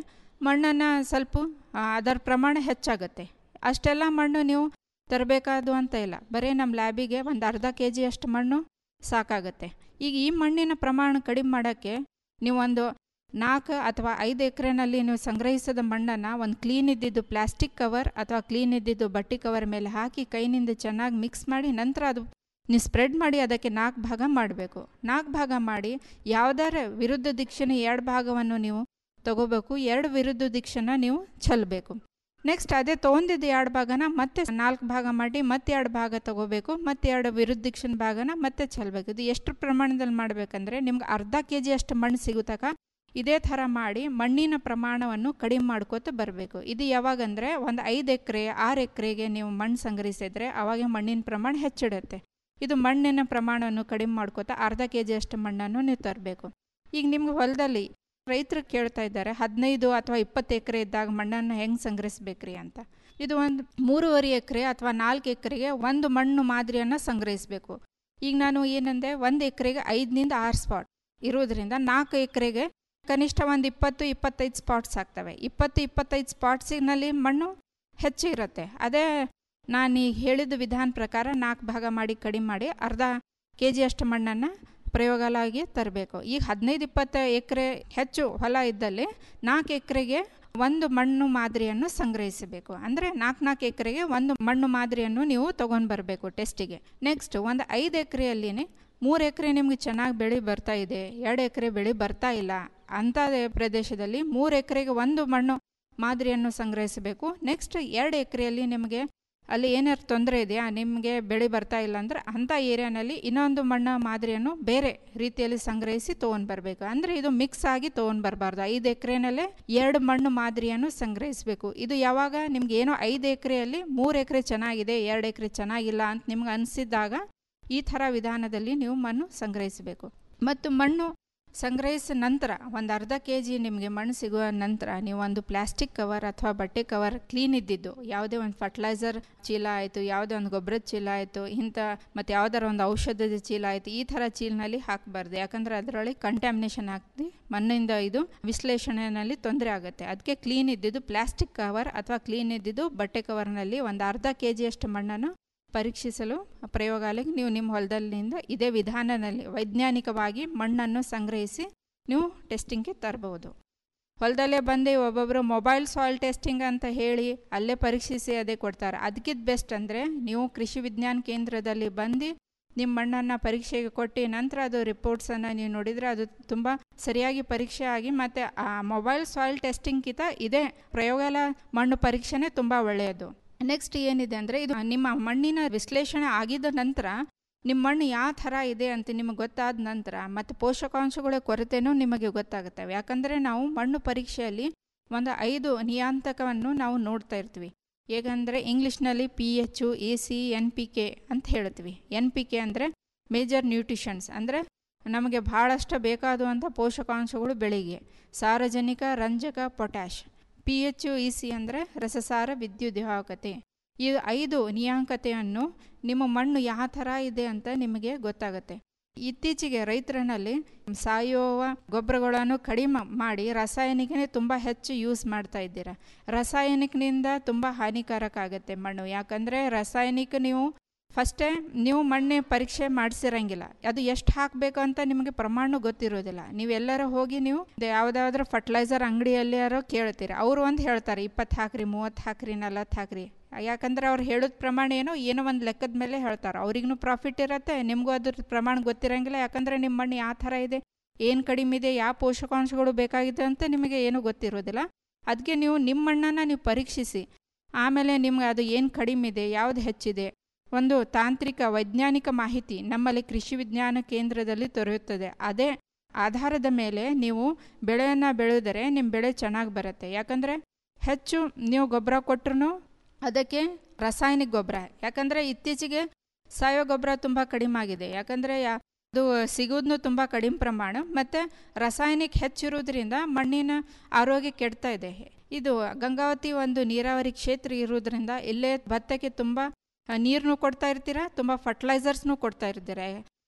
ಮಣ್ಣನ್ನು ಸ್ವಲ್ಪ ಆ, ಅದರ ಪ್ರಮಾಣ ಹೆಚ್ಚಾಗುತ್ತೆ ಅಷ್ಟೆಲ್ಲ ಮಣ್ಣು ನೀವು ತರಬೇಕಾದು ಅಂತ ಇಲ್ಲ ಬರೀ ನಮ್ಮ ಲ್ಯಾಬಿಗೆ ಒಂದು ಅರ್ಧ ಕೆ ಜಿಯಷ್ಟು ಮಣ್ಣು ಸಾಕಾಗುತ್ತೆ ಈಗ ಈ ಮಣ್ಣಿನ ಪ್ರಮಾಣ ಕಡಿಮೆ ಮಾಡೋಕ್ಕೆ ನೀವು ಒಂದು ನಾಲ್ಕು ಅಥವಾ ಐದು ಎಕರೆನಲ್ಲಿ ನೀವು ಸಂಗ್ರಹಿಸಿದ ಮಣ್ಣನ್ನು ಒಂದು ಕ್ಲೀನ್ ಇದ್ದಿದ್ದು ಪ್ಲಾಸ್ಟಿಕ್ ಕವರ್ ಅಥವಾ ಕ್ಲೀನ್ ಇದ್ದಿದ್ದು ಬಟ್ಟೆ ಕವರ್ ಮೇಲೆ ಹಾಕಿ ಕೈನಿಂದ ಚೆನ್ನಾಗಿ ಮಿಕ್ಸ್ ಮಾಡಿ ನಂತರ ಅದು ನೀವು ಸ್ಪ್ರೆಡ್ ಮಾಡಿ ಅದಕ್ಕೆ ನಾಲ್ಕು ಭಾಗ ಮಾಡಬೇಕು ನಾಲ್ಕು ಭಾಗ ಮಾಡಿ ಯಾವುದಾರ ವಿರುದ್ಧ ದಿಕ್ಷಿನ ಎರಡು ಭಾಗವನ್ನು ನೀವು ತಗೋಬೇಕು ಎರಡು ವಿರುದ್ಧ ದಿಕ್ಷನ್ನ ನೀವು ಚೆಲ್ಲಬೇಕು ನೆಕ್ಸ್ಟ್ ಅದೇ ತೊಗೊಂಡಿದ್ದು ಎರಡು ಭಾಗನ ಮತ್ತೆ ನಾಲ್ಕು ಭಾಗ ಮಾಡಿ ಮತ್ತೆ ಎರಡು ಭಾಗ ತಗೋಬೇಕು ಮತ್ತೆ ಎರಡು ವಿರುದ್ಧ ದಿಕ್ಷಿನ ಭಾಗನ ಮತ್ತೆ ಚೆಲ್ಲಬೇಕು ಇದು ಎಷ್ಟು ಪ್ರಮಾಣದಲ್ಲಿ ಮಾಡಬೇಕಂದ್ರೆ ನಿಮ್ಗೆ ಅರ್ಧ ಕೆ ಜಿ ಅಷ್ಟು ಮಣ್ಣು ಸಿಗುತ್ತಕ ಇದೇ ಥರ ಮಾಡಿ ಮಣ್ಣಿನ ಪ್ರಮಾಣವನ್ನು ಕಡಿಮೆ ಮಾಡ್ಕೋತ ಬರಬೇಕು ಇದು ಯಾವಾಗಂದರೆ ಒಂದು ಐದು ಎಕರೆ ಆರು ಎಕರೆಗೆ ನೀವು ಮಣ್ಣು ಸಂಗ್ರಹಿಸಿದ್ರೆ ಅವಾಗ ಮಣ್ಣಿನ ಪ್ರಮಾಣ ಹೆಚ್ಚಿಡುತ್ತೆ ಇದು ಮಣ್ಣಿನ ಪ್ರಮಾಣವನ್ನು ಕಡಿಮೆ ಮಾಡ್ಕೋತಾ ಅರ್ಧ ಕೆ ಜಿ ಅಷ್ಟು ಮಣ್ಣನ್ನು ನೀವು ತರಬೇಕು ಈಗ ನಿಮ್ಗೆ ಹೊಲದಲ್ಲಿ ರೈತರು ಕೇಳ್ತಾ ಇದ್ದಾರೆ ಹದಿನೈದು ಅಥವಾ ಇಪ್ಪತ್ತು ಎಕರೆ ಇದ್ದಾಗ ಮಣ್ಣನ್ನು ಹೆಂಗೆ ಸಂಗ್ರಹಿಸ್ಬೇಕ್ರಿ ಅಂತ ಇದು ಒಂದು ಮೂರುವರೆ ಎಕರೆ ಅಥವಾ ನಾಲ್ಕು ಎಕರೆಗೆ ಒಂದು ಮಣ್ಣು ಮಾದರಿಯನ್ನು ಸಂಗ್ರಹಿಸಬೇಕು ಈಗ ನಾನು ಏನಂದೆ ಒಂದು ಎಕರೆಗೆ ಐದರಿಂದ ಆರು ಸ್ಪಾಟ್ ಇರೋದ್ರಿಂದ ನಾಲ್ಕು ಎಕರೆಗೆ ಕನಿಷ್ಠ ಒಂದು ಇಪ್ಪತ್ತು ಇಪ್ಪತ್ತೈದು ಸ್ಪಾಟ್ಸ್ ಆಗ್ತವೆ ಇಪ್ಪತ್ತು ಇಪ್ಪತ್ತೈದು ಸ್ಪಾಟ್ಸಿನಲ್ಲಿ ಮಣ್ಣು ಹೆಚ್ಚು ಇರುತ್ತೆ ಅದೇ ನಾನು ಈಗ ಹೇಳಿದ ವಿಧಾನ ಪ್ರಕಾರ ನಾಲ್ಕು ಭಾಗ ಮಾಡಿ ಕಡಿಮೆ ಮಾಡಿ ಅರ್ಧ ಕೆ ಜಿಯಷ್ಟು ಮಣ್ಣನ್ನು ಪ್ರಯೋಗಾಲಯಗೆ ತರಬೇಕು ಈಗ ಹದಿನೈದು ಇಪ್ಪತ್ತು ಎಕರೆ ಹೆಚ್ಚು ಹೊಲ ಇದ್ದಲ್ಲಿ ನಾಲ್ಕು ಎಕರೆಗೆ ಒಂದು ಮಣ್ಣು ಮಾದರಿಯನ್ನು ಸಂಗ್ರಹಿಸಬೇಕು ಅಂದರೆ ನಾಲ್ಕು ನಾಲ್ಕು ಎಕರೆಗೆ ಒಂದು ಮಣ್ಣು ಮಾದರಿಯನ್ನು ನೀವು ತೊಗೊಂಡು ಬರಬೇಕು ಟೆಸ್ಟಿಗೆ ನೆಕ್ಸ್ಟ್ ಒಂದು ಐದು ಎಕರೆಯಲ್ಲಿನೇ ಮೂರು ಎಕರೆ ನಿಮ್ಗೆ ಚೆನ್ನಾಗಿ ಬೆಳೆ ಬರ್ತಾ ಇದೆ ಎರಡು ಎಕರೆ ಬೆಳೆ ಬರ್ತಾ ಇಲ್ಲ ಅಂಥ ಪ್ರದೇಶದಲ್ಲಿ ಮೂರು ಎಕರೆಗೆ ಒಂದು ಮಣ್ಣು ಮಾದರಿಯನ್ನು ಸಂಗ್ರಹಿಸಬೇಕು ನೆಕ್ಸ್ಟ್ ಎರಡು ಎಕರೆಯಲ್ಲಿ ನಿಮಗೆ ಅಲ್ಲಿ ಏನಾರು ತೊಂದರೆ ಇದೆಯಾ ನಿಮಗೆ ಬೆಳೆ ಬರ್ತಾ ಇಲ್ಲ ಅಂದ್ರೆ ಅಂಥ ಏರಿಯಾನಲ್ಲಿ ಇನ್ನೊಂದು ಮಣ್ಣು ಮಾದರಿಯನ್ನು ಬೇರೆ ರೀತಿಯಲ್ಲಿ ಸಂಗ್ರಹಿಸಿ ತೊಗೊಂಡು ಬರಬೇಕು ಅಂದರೆ ಇದು ಮಿಕ್ಸ್ ಆಗಿ ತೊಗೊಂಡು ಬರಬಾರ್ದು ಐದು ಎಕರೆನಲ್ಲೇ ಎರಡು ಮಣ್ಣು ಮಾದರಿಯನ್ನು ಸಂಗ್ರಹಿಸಬೇಕು ಇದು ಯಾವಾಗ ನಿಮ್ಗೆ ಏನೋ ಐದು ಎಕರೆಯಲ್ಲಿ ಮೂರು ಎಕರೆ ಚೆನ್ನಾಗಿದೆ ಎರಡು ಎಕರೆ ಚೆನ್ನಾಗಿಲ್ಲ ಅಂತ ನಿಮ್ಗೆ ಅನಿಸಿದಾಗ ಈ ಥರ ವಿಧಾನದಲ್ಲಿ ನೀವು ಮಣ್ಣು ಸಂಗ್ರಹಿಸಬೇಕು ಮತ್ತು ಮಣ್ಣು ಸಂಗ್ರಹಿಸಿದ ನಂತರ ಒಂದು ಅರ್ಧ ಕೆ ಜಿ ನಿಮಗೆ ಮಣ್ಣು ಸಿಗುವ ನಂತರ ನೀವು ಒಂದು ಪ್ಲಾಸ್ಟಿಕ್ ಕವರ್ ಅಥವಾ ಬಟ್ಟೆ ಕವರ್ ಕ್ಲೀನ್ ಇದ್ದಿದ್ದು ಯಾವುದೇ ಒಂದು ಫರ್ಟಿಲೈಸರ್ ಚೀಲ ಆಯಿತು ಯಾವುದೇ ಒಂದು ಗೊಬ್ಬರದ ಚೀಲ ಆಯಿತು ಇಂಥ ಮತ್ತು ಯಾವುದಾರ ಒಂದು ಔಷಧದ ಚೀಲ ಆಯಿತು ಈ ಥರ ಚೀಲನಲ್ಲಿ ಹಾಕಬಾರ್ದು ಯಾಕಂದರೆ ಅದರೊಳಗೆ ಕಂಟ್ಯಾಮಿನೇಷನ್ ಆಗ್ತಿ ಮಣ್ಣಿಂದ ಇದು ವಿಶ್ಲೇಷಣೆಯಲ್ಲಿ ತೊಂದರೆ ಆಗುತ್ತೆ ಅದಕ್ಕೆ ಕ್ಲೀನ್ ಇದ್ದಿದ್ದು ಪ್ಲಾಸ್ಟಿಕ್ ಕವರ್ ಅಥವಾ ಕ್ಲೀನ್ ಇದ್ದಿದ್ದು ಬಟ್ಟೆ ಕವರ್ನಲ್ಲಿ ಒಂದು ಅರ್ಧ ಕೆ ಜಿಯಷ್ಟು ಮಣ್ಣನ್ನು ಪರೀಕ್ಷಿಸಲು ಪ್ರಯೋಗಾಲಯಕ್ಕೆ ನೀವು ನಿಮ್ಮ ಹೊಲದಲ್ಲಿಂದ ಇದೇ ವಿಧಾನದಲ್ಲಿ ವೈಜ್ಞಾನಿಕವಾಗಿ ಮಣ್ಣನ್ನು ಸಂಗ್ರಹಿಸಿ ನೀವು ಟೆಸ್ಟಿಂಗ್ಗೆ ತರಬಹುದು ಹೊಲದಲ್ಲೇ ಬಂದು ಒಬ್ಬೊಬ್ಬರು ಮೊಬೈಲ್ ಸಾಯಿಲ್ ಟೆಸ್ಟಿಂಗ್ ಅಂತ ಹೇಳಿ ಅಲ್ಲೇ ಪರೀಕ್ಷಿಸಿ ಅದೇ ಕೊಡ್ತಾರೆ ಅದಕ್ಕಿಂತ ಬೆಸ್ಟ್ ಅಂದರೆ ನೀವು ಕೃಷಿ ವಿಜ್ಞಾನ ಕೇಂದ್ರದಲ್ಲಿ ಬಂದು ನಿಮ್ಮ ಮಣ್ಣನ್ನು ಪರೀಕ್ಷೆಗೆ ಕೊಟ್ಟು ನಂತರ ಅದು ರಿಪೋರ್ಟ್ಸನ್ನು ನೀವು ನೋಡಿದರೆ ಅದು ತುಂಬ ಸರಿಯಾಗಿ ಪರೀಕ್ಷೆ ಆಗಿ ಮತ್ತು ಆ ಮೊಬೈಲ್ ಸಾಯಿಲ್ ಟೆಸ್ಟಿಂಗ್ಗಿಂತ ಇದೇ ಪ್ರಯೋಗಾಲಯ ಮಣ್ಣು ಪರೀಕ್ಷೆನೇ ತುಂಬ ಒಳ್ಳೆಯದು ನೆಕ್ಸ್ಟ್ ಏನಿದೆ ಅಂದರೆ ಇದು ನಿಮ್ಮ ಮಣ್ಣಿನ ವಿಶ್ಲೇಷಣೆ ಆಗಿದ ನಂತರ ನಿಮ್ಮ ಮಣ್ಣು ಯಾವ ಥರ ಇದೆ ಅಂತ ನಿಮಗೆ ಗೊತ್ತಾದ ನಂತರ ಮತ್ತು ಪೋಷಕಾಂಶಗಳ ಕೊರತೆನೂ ನಿಮಗೆ ಗೊತ್ತಾಗುತ್ತವೆ ಯಾಕಂದರೆ ನಾವು ಮಣ್ಣು ಪರೀಕ್ಷೆಯಲ್ಲಿ ಒಂದು ಐದು ನಿಯಾಂತಕವನ್ನು ನಾವು ನೋಡ್ತಾ ಇರ್ತೀವಿ ಹೇಗಂದರೆ ಇಂಗ್ಲೀಷ್ನಲ್ಲಿ P H A C N P K ಅಂತ ಹೇಳ್ತೀವಿ ಎನ್ ಪಿ ಕೆ ಅಂದರೆ ಮೇಜರ್ ನ್ಯೂಟ್ರಿಷನ್ಸ್ ಅಂದರೆ ನಮಗೆ ಭಾಳಷ್ಟು ಬೇಕಾದಂಥ ಪೋಷಕಾಂಶಗಳು ಬೆಳೆಗೆ ಸಾರಜನಿಕ ರಂಜಕ potash P H E C ಅಂದರೆ ರಸಸಾರ ವಿದ್ಯುದ್ವಾಹಕತೆ ಈ ಐದು ನಿಯಾಂಕತೆಯನ್ನು ನಿಮ್ಮ ಮಣ್ಣು ಯಾವ ಥರ ಇದೆ ಅಂತ ನಿಮಗೆ ಗೊತ್ತಾಗುತ್ತೆ ಇತ್ತೀಚೆಗೆ ರೈತರಲ್ಲಿ ಸಾವಯವ ಗೊಬ್ಬರಗಳನ್ನು ಕಡಿಮೆ ಮಾಡಿ ರಾಸಾಯನಿಕನೇ ತುಂಬ ಹೆಚ್ಚು ಯೂಸ್ ಮಾಡ್ತಾ ಇದ್ದೀರಾ ರಾಸಾಯನಿಕನಿಂದ ತುಂಬ ಹಾನಿಕಾರಕ ಆಗುತ್ತೆ ಮಣ್ಣು ಯಾಕಂದರೆ ರಾಸಾಯನಿಕ ನೀವು ಫಸ್ಟೇ ನೀವು ಮಣ್ಣೆ ಪರೀಕ್ಷೆ ಮಾಡಿಸಿರಂಗಿಲ್ಲ ಅದು ಎಷ್ಟು ಹಾಕಬೇಕು ಅಂತ ನಿಮಗೆ ಪ್ರಮಾಣ ಗೊತ್ತಿರೋದಿಲ್ಲ ನೀವೆಲ್ಲರೂ ಹೋಗಿ ನೀವು ಯಾವುದಾದ್ರೂ ಫರ್ಟಿಲೈಸರ್ ಅಂಗಡಿಯಲ್ಲಿಯಾರೋ ಕೇಳ್ತೀರಿ ಅವರು ಒಂದು ಹೇಳ್ತಾರೆ ಇಪ್ಪತ್ತು ಹಾಕ್ರಿ ಮೂವತ್ತು ಹಾಕ್ರಿ ನಲ್ವತ್ತು ಹಾಕ್ರಿ ಯಾಕಂದ್ರೆ ಅವ್ರು ಹೇಳೋದು ಪ್ರಮಾಣ ಏನೋ ಏನೋ ಒಂದು ಲೆಕ್ಕದ ಮೇಲೆ ಹೇಳ್ತಾರೆ ಅವ್ರಿಗೂ ಪ್ರಾಫಿಟ್ ಇರುತ್ತೆ ನಿಮಗೂ ಅದ್ರ ಪ್ರಮಾಣ ಗೊತ್ತಿರಂಗಿಲ್ಲ ಯಾಕಂದರೆ ನಿಮ್ಮ ಮಣ್ಣು ಯಾವ ಥರ ಇದೆ ಏನು ಕಡಿಮೆ ಇದೆ ಯಾವ ಪೋಷಕಾಂಶಗಳು ಬೇಕಾಗಿದೆ ಅಂತ ನಿಮಗೆ ಏನೂ ಗೊತ್ತಿರೋದಿಲ್ಲ ಅದಕ್ಕೆ ನೀವು ನಿಮ್ಮ ಮಣ್ಣನ್ನು ನೀವು ಪರೀಕ್ಷಿಸಿ ಆಮೇಲೆ ನಿಮ್ಗೆ ಅದು ಏನು ಕಡಿಮೆ ಇದೆ ಯಾವುದು ಹೆಚ್ಚಿದೆ ಒಂದು ತಾಂತ್ರಿಕ ವೈಜ್ಞಾನಿಕ ಮಾಹಿತಿ ನಮ್ಮಲ್ಲಿ ಕೃಷಿ ವಿಜ್ಞಾನ ಕೇಂದ್ರದಲ್ಲಿ ದೊರೆಯುತ್ತದೆ ಅದೇ ಆಧಾರದ ಮೇಲೆ ನೀವು ಬೆಳೆಯನ್ನು ಬೆಳೆದರೆ ನಿಮ್ಮ ಬೆಳೆ ಚೆನ್ನಾಗಿ ಬರುತ್ತೆ ಯಾಕಂದರೆ ಹೆಚ್ಚು ನೀವು ಗೊಬ್ಬರ ಕೊಟ್ಟರು ಅದಕ್ಕೆ ರಾಸಾಯನಿಕ ಗೊಬ್ಬರ ಯಾಕಂದರೆ ಇತ್ತೀಚೆಗೆ ಸಾವಯವ ಗೊಬ್ಬರ ತುಂಬ ಕಡಿಮೆ ಆಗಿದೆ ಯಾಕಂದರೆ ಅದು ಸಿಗೋದನ್ನು ತುಂಬ ಕಡಿಮೆ ಪ್ರಮಾಣ ಮತ್ತು ರಾಸಾಯನಿಕ ಹೆಚ್ಚಿರೋದ್ರಿಂದ ಮಣ್ಣಿನ ಆರೋಗ್ಯ ಕೆಡ್ತಾ ಇದೆ ಇದು ಗಂಗಾವತಿ ಒಂದು ನೀರಾವರಿ ಕ್ಷೇತ್ರ ಇರೋದ್ರಿಂದ ಇಲ್ಲೇ ಭತ್ತಕ್ಕೆ ತುಂಬ ನೀರನ್ನು ಕೊಡ್ತಾ ಇರ್ತೀರಾ ತುಂಬ ಫರ್ಟಿಲೈಸರ್ಸ್ನೂ ಕೊಡ್ತಾ ಇರ್ತೀರ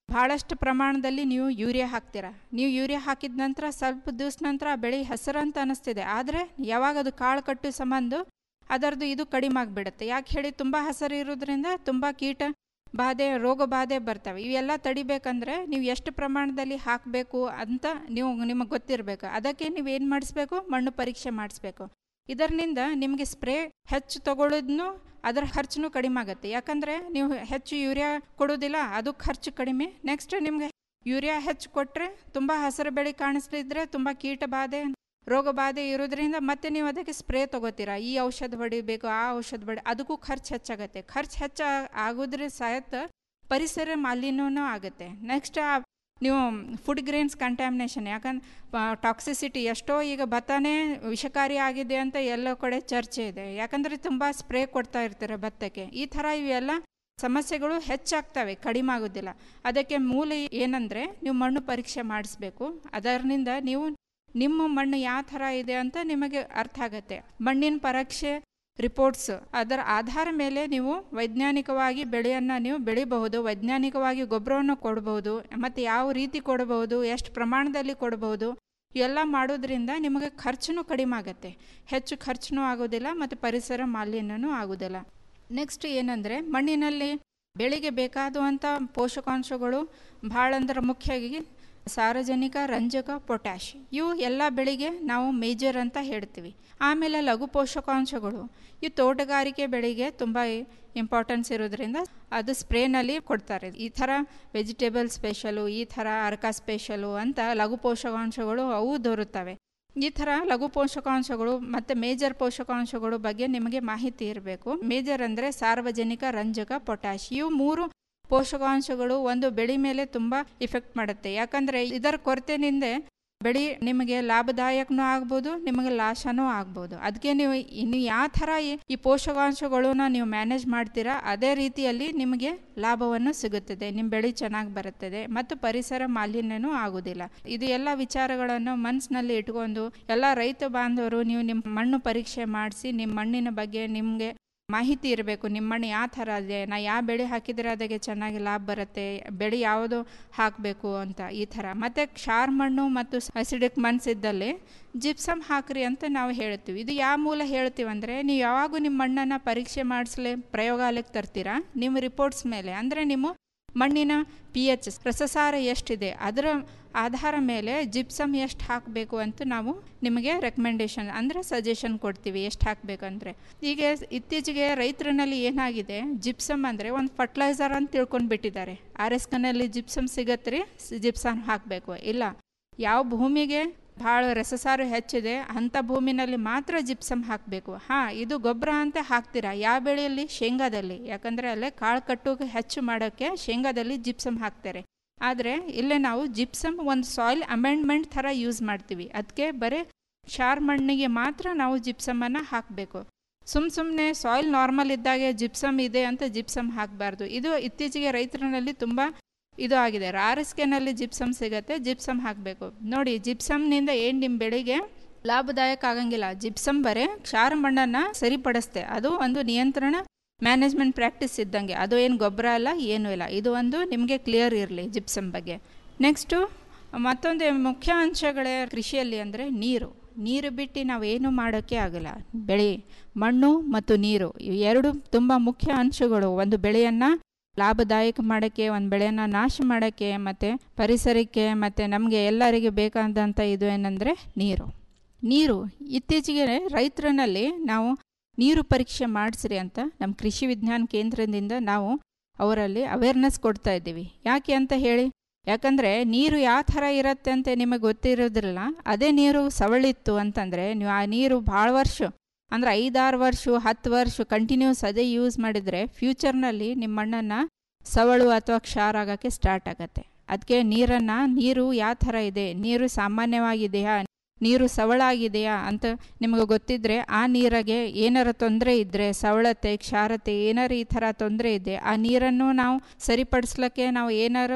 ಭಾಳಷ್ಟು ಪ್ರಮಾಣದಲ್ಲಿ ನೀವು ಯೂರಿಯಾ ಹಾಕ್ತೀರಾ ನೀವು ಯೂರಿಯಾ ಹಾಕಿದ ನಂತರ ಸ್ವಲ್ಪ ದಿವಸ ನಂತರ ಆ ಬೆಳೆ ಹಸಿರು ಅಂತ ಅನ್ನಿಸ್ತಿದೆ ಆದರೆ ಯಾವಾಗ ಅದು ಕಾಳು ಕಟ್ಟು ಸಂಬಂಧ ಅದರದ್ದು ಇದು ಕಡಿಮೆ ಆಗಿಬಿಡುತ್ತೆ ಯಾಕೆ ಹೇಳಿ ತುಂಬ ಹಸಿರು ಇರೋದ್ರಿಂದ ತುಂಬ ಕೀಟ ಬಾಧೆ ರೋಗ ಬಾಧೆ ಬರ್ತವೆ ಇವೆಲ್ಲ ತಡಿಬೇಕಂದ್ರೆ ನೀವು ಎಷ್ಟು ಪ್ರಮಾಣದಲ್ಲಿ ಹಾಕಬೇಕು ಅಂತ ನೀವು ನಿಮಗೆ ಗೊತ್ತಿರಬೇಕು ಅದಕ್ಕೆ ನೀವು ಏನು ಮಾಡಿಸ್ಬೇಕು ಮಣ್ಣು ಪರೀಕ್ಷೆ ಮಾಡಿಸ್ಬೇಕು ಇದರಿಂದ ನಿಮಗೆ ಸ್ಪ್ರೇ ಹೆಚ್ಚು ತಗೊಳ್ಳೋದನ್ನು ಅದರ ಖರ್ಚು ಕಡಿಮೆ ಆಗುತ್ತೆ ಯಾಕಂದರೆ ನೀವು ಹೆಚ್ಚು ಯೂರಿಯಾ ಕೊಡೋದಿಲ್ಲ ಅದು ಖರ್ಚು ಕಡಿಮೆ ನೆಕ್ಸ್ಟ್ ನಿಮಗೆ ಯೂರಿಯಾ ಹೆಚ್ಚು ಕೊಟ್ಟರೆ ತುಂಬ ಹಸಿರು ಬೆಳೆ ಕಾಣಿಸ್ಲಿದ್ರೆ ತುಂಬ ಕೀಟ ಬಾಧೆ ರೋಗ ಬಾಧೆ ಇರೋದ್ರಿಂದ ಮತ್ತೆ ನೀವು ಅದಕ್ಕೆ ಸ್ಪ್ರೇ ತೊಗೋತೀರಾ ಈ ಔಷಧ ಹೊಡಿಬೇಕು ಆ ಔಷಧ ಹೊಡಿ ಅದಕ್ಕೂ ಖರ್ಚು ಹೆಚ್ಚಾಗತ್ತೆ ಖರ್ಚು ಹೆಚ್ಚು ಆಗೋದ್ರ ಸಹಿತ ಪರಿಸರ ಮಾಲಿನ್ಯವೂ ಆಗುತ್ತೆ ನೆಕ್ಸ್ಟ್ ನೀವು ಫುಡ್ ಗ್ರೇನ್ಸ್ ಕಂಟ್ಯಾಮಿನೇಷನ್ ಯಾಕಂದ್ರೆ ಟಾಕ್ಸಿಸಿಟಿ ಎಷ್ಟೋ ಈಗ ಭತ್ತನೇ ವಿಷಕಾರಿ ಆಗಿದೆ ಅಂತ ಎಲ್ಲ ಕಡೆ ಚರ್ಚೆ ಇದೆ ಯಾಕಂದರೆ ತುಂಬ ಸ್ಪ್ರೇ ಕೊಡ್ತಾ ಇರ್ತಾರೆ ಭತ್ತಕ್ಕೆ ಈ ಥರ ಇವೆಲ್ಲ ಸಮಸ್ಯೆಗಳು ಹೆಚ್ಚಾಗ್ತವೆ ಕಡಿಮೆ ಆಗೋದಿಲ್ಲ ಅದಕ್ಕೆ ಮೂಲ ಏನಂದರೆ ನೀವು ಮಣ್ಣು ಪರೀಕ್ಷೆ ಮಾಡಿಸ್ಬೇಕು ಅದರಿಂದ ನೀವು ನಿಮ್ಮ ಮಣ್ಣು ಯಾವ ಥರ ಇದೆ ಅಂತ ನಿಮಗೆ ಅರ್ಥ ಆಗುತ್ತೆ ಮಣ್ಣಿನ ಪರೀಕ್ಷೆ ರಿಪೋರ್ಟ್ಸ್ ಅದರ ಆಧಾರ ಮೇಲೆ ನೀವು ವೈಜ್ಞಾನಿಕವಾಗಿ ಬೆಳೆಯನ್ನು ನೀವು ಬೆಳಿಬಹುದು ವೈಜ್ಞಾನಿಕವಾಗಿ ಗೊಬ್ಬರವನ್ನು ಕೊಡಬಹುದು ಮತ್ತು ಯಾವ ರೀತಿ ಕೊಡಬಹುದು ಎಷ್ಟು ಪ್ರಮಾಣದಲ್ಲಿ ಕೊಡಬಹುದು ಇವೆಲ್ಲ ಮಾಡೋದ್ರಿಂದ ನಿಮಗೆ ಖರ್ಚು ಕಡಿಮೆ ಆಗುತ್ತೆ ಹೆಚ್ಚು ಖರ್ಚು ಆಗೋದಿಲ್ಲ ಮತ್ತು ಪರಿಸರ ಮಾಲಿನ್ಯನೂ ಆಗೋದಿಲ್ಲ ನೆಕ್ಸ್ಟ್ ಏನಂದರೆ ಮಣ್ಣಿನಲ್ಲಿ ಬೆಳೆಗೆ ಬೇಕಾದಂಥ ಪೋಷಕಾಂಶಗಳು ಭಾಳ ಅಂದ್ರೆ ಮುಖ್ಯವಾಗಿ ಸಾರಜನಿಕ ರಂಜಕ ಪೊಟ್ಯಾಶ್ ಇವು ಎಲ್ಲ ಬೆಳೆಗೆ ನಾವು ಮೇಜರ್ ಅಂತ ಹೇಳ್ತೀವಿ ಆಮೇಲೆ ಲಘು ಪೋಷಕಾಂಶಗಳು ಈ ತೋಟಗಾರಿಕೆ ಬೆಳೆಗೆ ತುಂಬ ಇಂಪಾರ್ಟೆನ್ಸ್ ಇರೋದ್ರಿಂದ ಅದು ಸ್ಪ್ರೇನಲ್ಲಿ ಕೊಡ್ತಾರೆ ಈ ಥರ ವೆಜಿಟೇಬಲ್ ಸ್ಪೆಷಲು ಈ ಥರ ಅರ್ಕ ಸ್ಪೆಷಲು ಅಂತ ಲಘು ಪೋಷಕಾಂಶಗಳು ಅವು ದೊರುತ್ತವೆ ಈ ಥರ ಲಘು ಪೋಷಕಾಂಶಗಳು ಮತ್ತು ಮೇಜರ್ ಪೋಷಕಾಂಶಗಳು ಬಗ್ಗೆ ನಿಮಗೆ ಮಾಹಿತಿ ಇರಬೇಕು ಮೇಜರ್ ಅಂದರೆ ಸಾರ್ವಜನಿಕ ರಂಜಕ ಪೊಟ್ಯಾಶ್ ಇವು ಮೂರು ಪೋಷಕಾಂಶಗಳು ಒಂದು ಬೆಳೆ ಮೇಲೆ ತುಂಬ ಇಫೆಕ್ಟ್ ಮಾಡುತ್ತೆ ಯಾಕಂದರೆ ಇದರ ಕೊರತೆನಿಂದ ಬೆಳೆ ನಿಮಗೆ ಲಾಭದಾಯಕನೂ ಆಗ್ಬೋದು ನಿಮಗೆ ಲಾಸನೂ ಆಗ್ಬೋದು ಅದಕ್ಕೆ ನೀವು ಇನ್ನು ಯಾವ ಥರ ಈ ಪೋಷಕಾಂಶಗಳನ್ನ ನೀವು ಮ್ಯಾನೇಜ್ ಮಾಡ್ತೀರಾ ಅದೇ ರೀತಿಯಲ್ಲಿ ನಿಮಗೆ ಲಾಭವನ್ನು ಸಿಗುತ್ತದೆ ನಿಮ್ಮ ಬೆಳೆ ಚೆನ್ನಾಗಿ ಬರುತ್ತದೆ ಮತ್ತು ಪರಿಸರ ಮಾಲಿನ್ಯನೂ ಆಗುವುದಿಲ್ಲ ಇದು ಎಲ್ಲ ವಿಚಾರಗಳನ್ನು ಮನಸ್ಸಿನಲ್ಲಿ ಇಟ್ಕೊಂಡು ಎಲ್ಲ ರೈತ ಬಾಂಧವರು ನೀವು ನಿಮ್ಮ ಮಣ್ಣು ಪರೀಕ್ಷೆ ಮಾಡಿಸಿ ನಿಮ್ಮ ಮಣ್ಣಿನ ಬಗ್ಗೆ ನಿಮಗೆ ಮಾಹಿತಿ ಇರಬೇಕು ನಿಮ್ಮ ಮಣ್ಣು ಯಾವ ಥರ ಇದೆ ನಾ ಯಾವ ಬೆಳೆ ಹಾಕಿದರೆ ಅದಕ್ಕೆ ಚೆನ್ನಾಗಿ ಲಾಭ ಬರುತ್ತೆ ಬೆಳೆ ಯಾವುದು ಹಾಕಬೇಕು ಅಂತ ಈ ಥರ ಮತ್ತು ಕ್ಷಾರ ಮಣ್ಣು ಮತ್ತು ಅಸಿಡಿಕ್ ಮನ್ಸಿದ್ದಲ್ಲಿ ಜಿಪ್ಸಮ್ ಹಾಕ್ರಿ ಅಂತ ನಾವು ಹೇಳ್ತೀವಿ ಇದು ಯಾವ ಮೂಲ ಹೇಳ್ತೀವಿ ಅಂದರೆ ನೀವು ಯಾವಾಗೂ ನಿಮ್ಮ ಮಣ್ಣನ್ನು ಪರೀಕ್ಷೆ ಮಾಡಿಸ್ಲಿ ಪ್ರಯೋಗಾಲಯಕ್ಕೆ ತರ್ತೀರಾ ನಿಮ್ಮ ರಿಪೋರ್ಟ್ಸ್ ಮೇಲೆ ಅಂದರೆ ನಿಮ್ಮ ಮಣ್ಣಿನ ಪಿ ಎಚ್ ರಸಸಾರ ಎಷ್ಟಿದೆ ಅದರ ಆಧಾರ ಮೇಲೆ ಜಿಪ್ಸಮ್ ಎಷ್ಟು ಹಾಕಬೇಕು ಅಂತ ನಾವು ನಿಮಗೆ ರೆಕಮೆಂಡೇಶನ್ ಅಂದರೆ ಸಜೆಷನ್ ಕೊಡ್ತೀವಿ ಎಷ್ಟು ಹಾಕಬೇಕಂದ್ರೆ ಈಗ ಇತ್ತೀಚೆಗೆ ರೈತರಲ್ಲಿ ಏನಾಗಿದೆ ಜಿಪ್ಸಮ್ ಅಂದರೆ ಒಂದು ಫರ್ಟಿಲೈಸರ್ ಅಂತ ತಿಳ್ಕೊಂಡು ಬಿಟ್ಟಿದ್ದಾರೆ ಆರ್ ಎಸ್ ಕನಲ್ಲಿ ಜಿಪ್ಸಮ್ ಸಿಗತ್ತೆ ರೀ ಜಿಪ್ಸಮ್ ಹಾಕಬೇಕು ಇಲ್ಲ ಯಾವ ಭೂಮಿಗೆ ಭಾಳ ರಸಸಾರ ಹೆಚ್ಚಿದೆ ಅಂಥ ಭೂಮಿನಲ್ಲಿ ಮಾತ್ರ ಜಿಪ್ಸಮ್ ಹಾಕಬೇಕು ಹಾಂ ಇದು ಗೊಬ್ಬರ ಅಂತ ಹಾಕ್ತೀರಾ ಯಾವ ಬೆಳೆಯಲ್ಲಿ ಶೇಂಗಾದಲ್ಲಿ ಯಾಕಂದರೆ ಅಲ್ಲೇ ಕಾಳು ಕಟ್ಟೋಕೆ ಹೆಚ್ಚು ಮಾಡೋಕ್ಕೆ ಶೇಂಗಾದಲ್ಲಿ ಜಿಪ್ಸಮ್ ಹಾಕ್ತಾರೆ ಆದರೆ ಇಲ್ಲೇ ನಾವು ಜಿಪ್ಸಮ್ ಒಂದು ಸಾಯಿಲ್ ಅಮೆಂಡ್ಮೆಂಟ್ ಥರ ಯೂಸ್ ಮಾಡ್ತೀವಿ ಅದಕ್ಕೆ ಬರೀ ಕ್ಷಾರ ಮಣ್ಣಿಗೆ ಮಾತ್ರ ನಾವು ಜಿಪ್ಸಮನ್ನು ಹಾಕಬೇಕು ಸುಮ್ಮ ಸುಮ್ಮನೆ ಸಾಯಿಲ್ ನಾರ್ಮಲ್ ಇದ್ದಾಗೆ ಜಿಪ್ಸಮ್ ಇದೆ ಅಂತ ಜಿಪ್ಸಮ್ ಹಾಕಬಾರ್ದು ಇದು ಇತ್ತೀಚೆಗೆ ರೈತರಲ್ಲಿ ತುಂಬ ಇದು ಆಗಿದೆ ಆರ್ ಎಸ್ ಕೆನಲ್ಲಿ ಜಿಪ್ಸಮ್ ಸಿಗುತ್ತೆ ಜಿಪ್ಸಮ್ ಹಾಕಬೇಕು ನೋಡಿ ಜಿಪ್ಸಮ್ನಿಂದ ಏನು ನಿಮ್ಮ ಬೆಳೆಗೆ ಲಾಭದಾಯಕ ಆಗಂಗಿಲ್ಲ ಜಿಪ್ಸಮ್ ಬರೀ ಕ್ಷಾರ ಮಣ್ಣನ್ನು ಸರಿಪಡಿಸ್ತೆ ಅದು ಒಂದು ನಿಯಂತ್ರಣ ಮ್ಯಾನೇಜ್ಮೆಂಟ್ ಪ್ರಾಕ್ಟೀಸ್ ಇದ್ದಂಗೆ ಅದು ಏನು ಗೊಬ್ಬರ ಅಲ್ಲ ಏನೂ ಇಲ್ಲ ಇದು ಒಂದು ನಿಮಗೆ ಕ್ಲಿಯರ್ ಇರಲಿ ಜಿಪ್ಸಮ್ ಬಗ್ಗೆ ನೆಕ್ಸ್ಟು ಮತ್ತೊಂದು ಮುಖ್ಯ ಅಂಶಗಳೇ ಕೃಷಿಯಲ್ಲಿ ಅಂದರೆ ನೀರು ನೀರು ಬಿಟ್ಟು ನಾವೇನು ಮಾಡೋಕ್ಕೆ ಆಗಲ್ಲ ಬೆಳೆ ಮಣ್ಣು ಮತ್ತು ನೀರು ಇವು ಎರಡು ತುಂಬ ಮುಖ್ಯ ಅಂಶಗಳು ಒಂದು ಬೆಳೆಯನ್ನು ಲಾಭದಾಯಕ ಮಾಡೋಕ್ಕೆ ಒಂದು ಬೆಳೆಯನ್ನು ನಾಶ ಮಾಡೋಕ್ಕೆ ಮತ್ತು ಪರಿಸರಕ್ಕೆ ಮತ್ತು ನಮಗೆ ಎಲ್ಲರಿಗೆ ಬೇಕಾದಂಥ ಇದು ಏನಂದರೆ ನೀರು ನೀರು ಇತ್ತೀಚೆಗೆ ರೈತರಲ್ಲಿ ನಾವು ನೀರು ಪರೀಕ್ಷೆ ಮಾಡಿಸ್ರಿ ಅಂತ ನಮ್ಮ ಕೃಷಿ ವಿಜ್ಞಾನ ಕೇಂದ್ರದಿಂದ ನಾವು ಅವರಲ್ಲಿ ಅವೇರ್ನೆಸ್ ಕೊಡ್ತಾ ಇದ್ದೀವಿ ಯಾಕೆ ಅಂತ ಹೇಳಿ ಯಾಕಂದರೆ ನೀರು ಯಾವ ಥರ ಇರುತ್ತೆ ಅಂತ ನಿಮಗೆ ಗೊತ್ತಿರೋದಿಲ್ಲ ಅದೇ ನೀರು ಸವಳಿತ್ತು ಅಂತಂದರೆ ನೀವು ಆ ನೀರು ಭಾಳ ವರ್ಷ ಅಂದರೆ ಐದಾರು ವರ್ಷ ಹತ್ತು ವರ್ಷ ಕಂಟಿನ್ಯೂಸ್ ಅದೇ ಯೂಸ್ ಮಾಡಿದರೆ ಫ್ಯೂಚರ್ನಲ್ಲಿ ನಿಮ್ಮ ಮಣ್ಣನ್ನು ಸವಳು ಅಥವಾ ಕ್ಷಾರ ಆಗೋಕ್ಕೆ ಸ್ಟಾರ್ಟ್ ಆಗುತ್ತೆ ಅದಕ್ಕೆ ನೀರನ್ನು ನೀರು ಯಾವ ಥರ ಇದೆ ನೀರು ಸಾಮಾನ್ಯವಾಗಿದೆಯಾ ನೀರು ಸವಳಾಗಿದೆಯಾ ಅಂತ ನಿಮಗೆ ಗೊತ್ತಿದ್ದರೆ ಆ ನೀರಿಗೆ ಏನಾರ ತೊಂದರೆ ಇದ್ದರೆ ಸವಳತೆ ಕ್ಷಾರತೆ ಏನಾರು ಈ ಥರ ತೊಂದರೆ ಇದೆ ಆ ನೀರನ್ನು ನಾವು ಸರಿಪಡಿಸ್ಲಿಕ್ಕೆ ನಾವು ಏನಾರು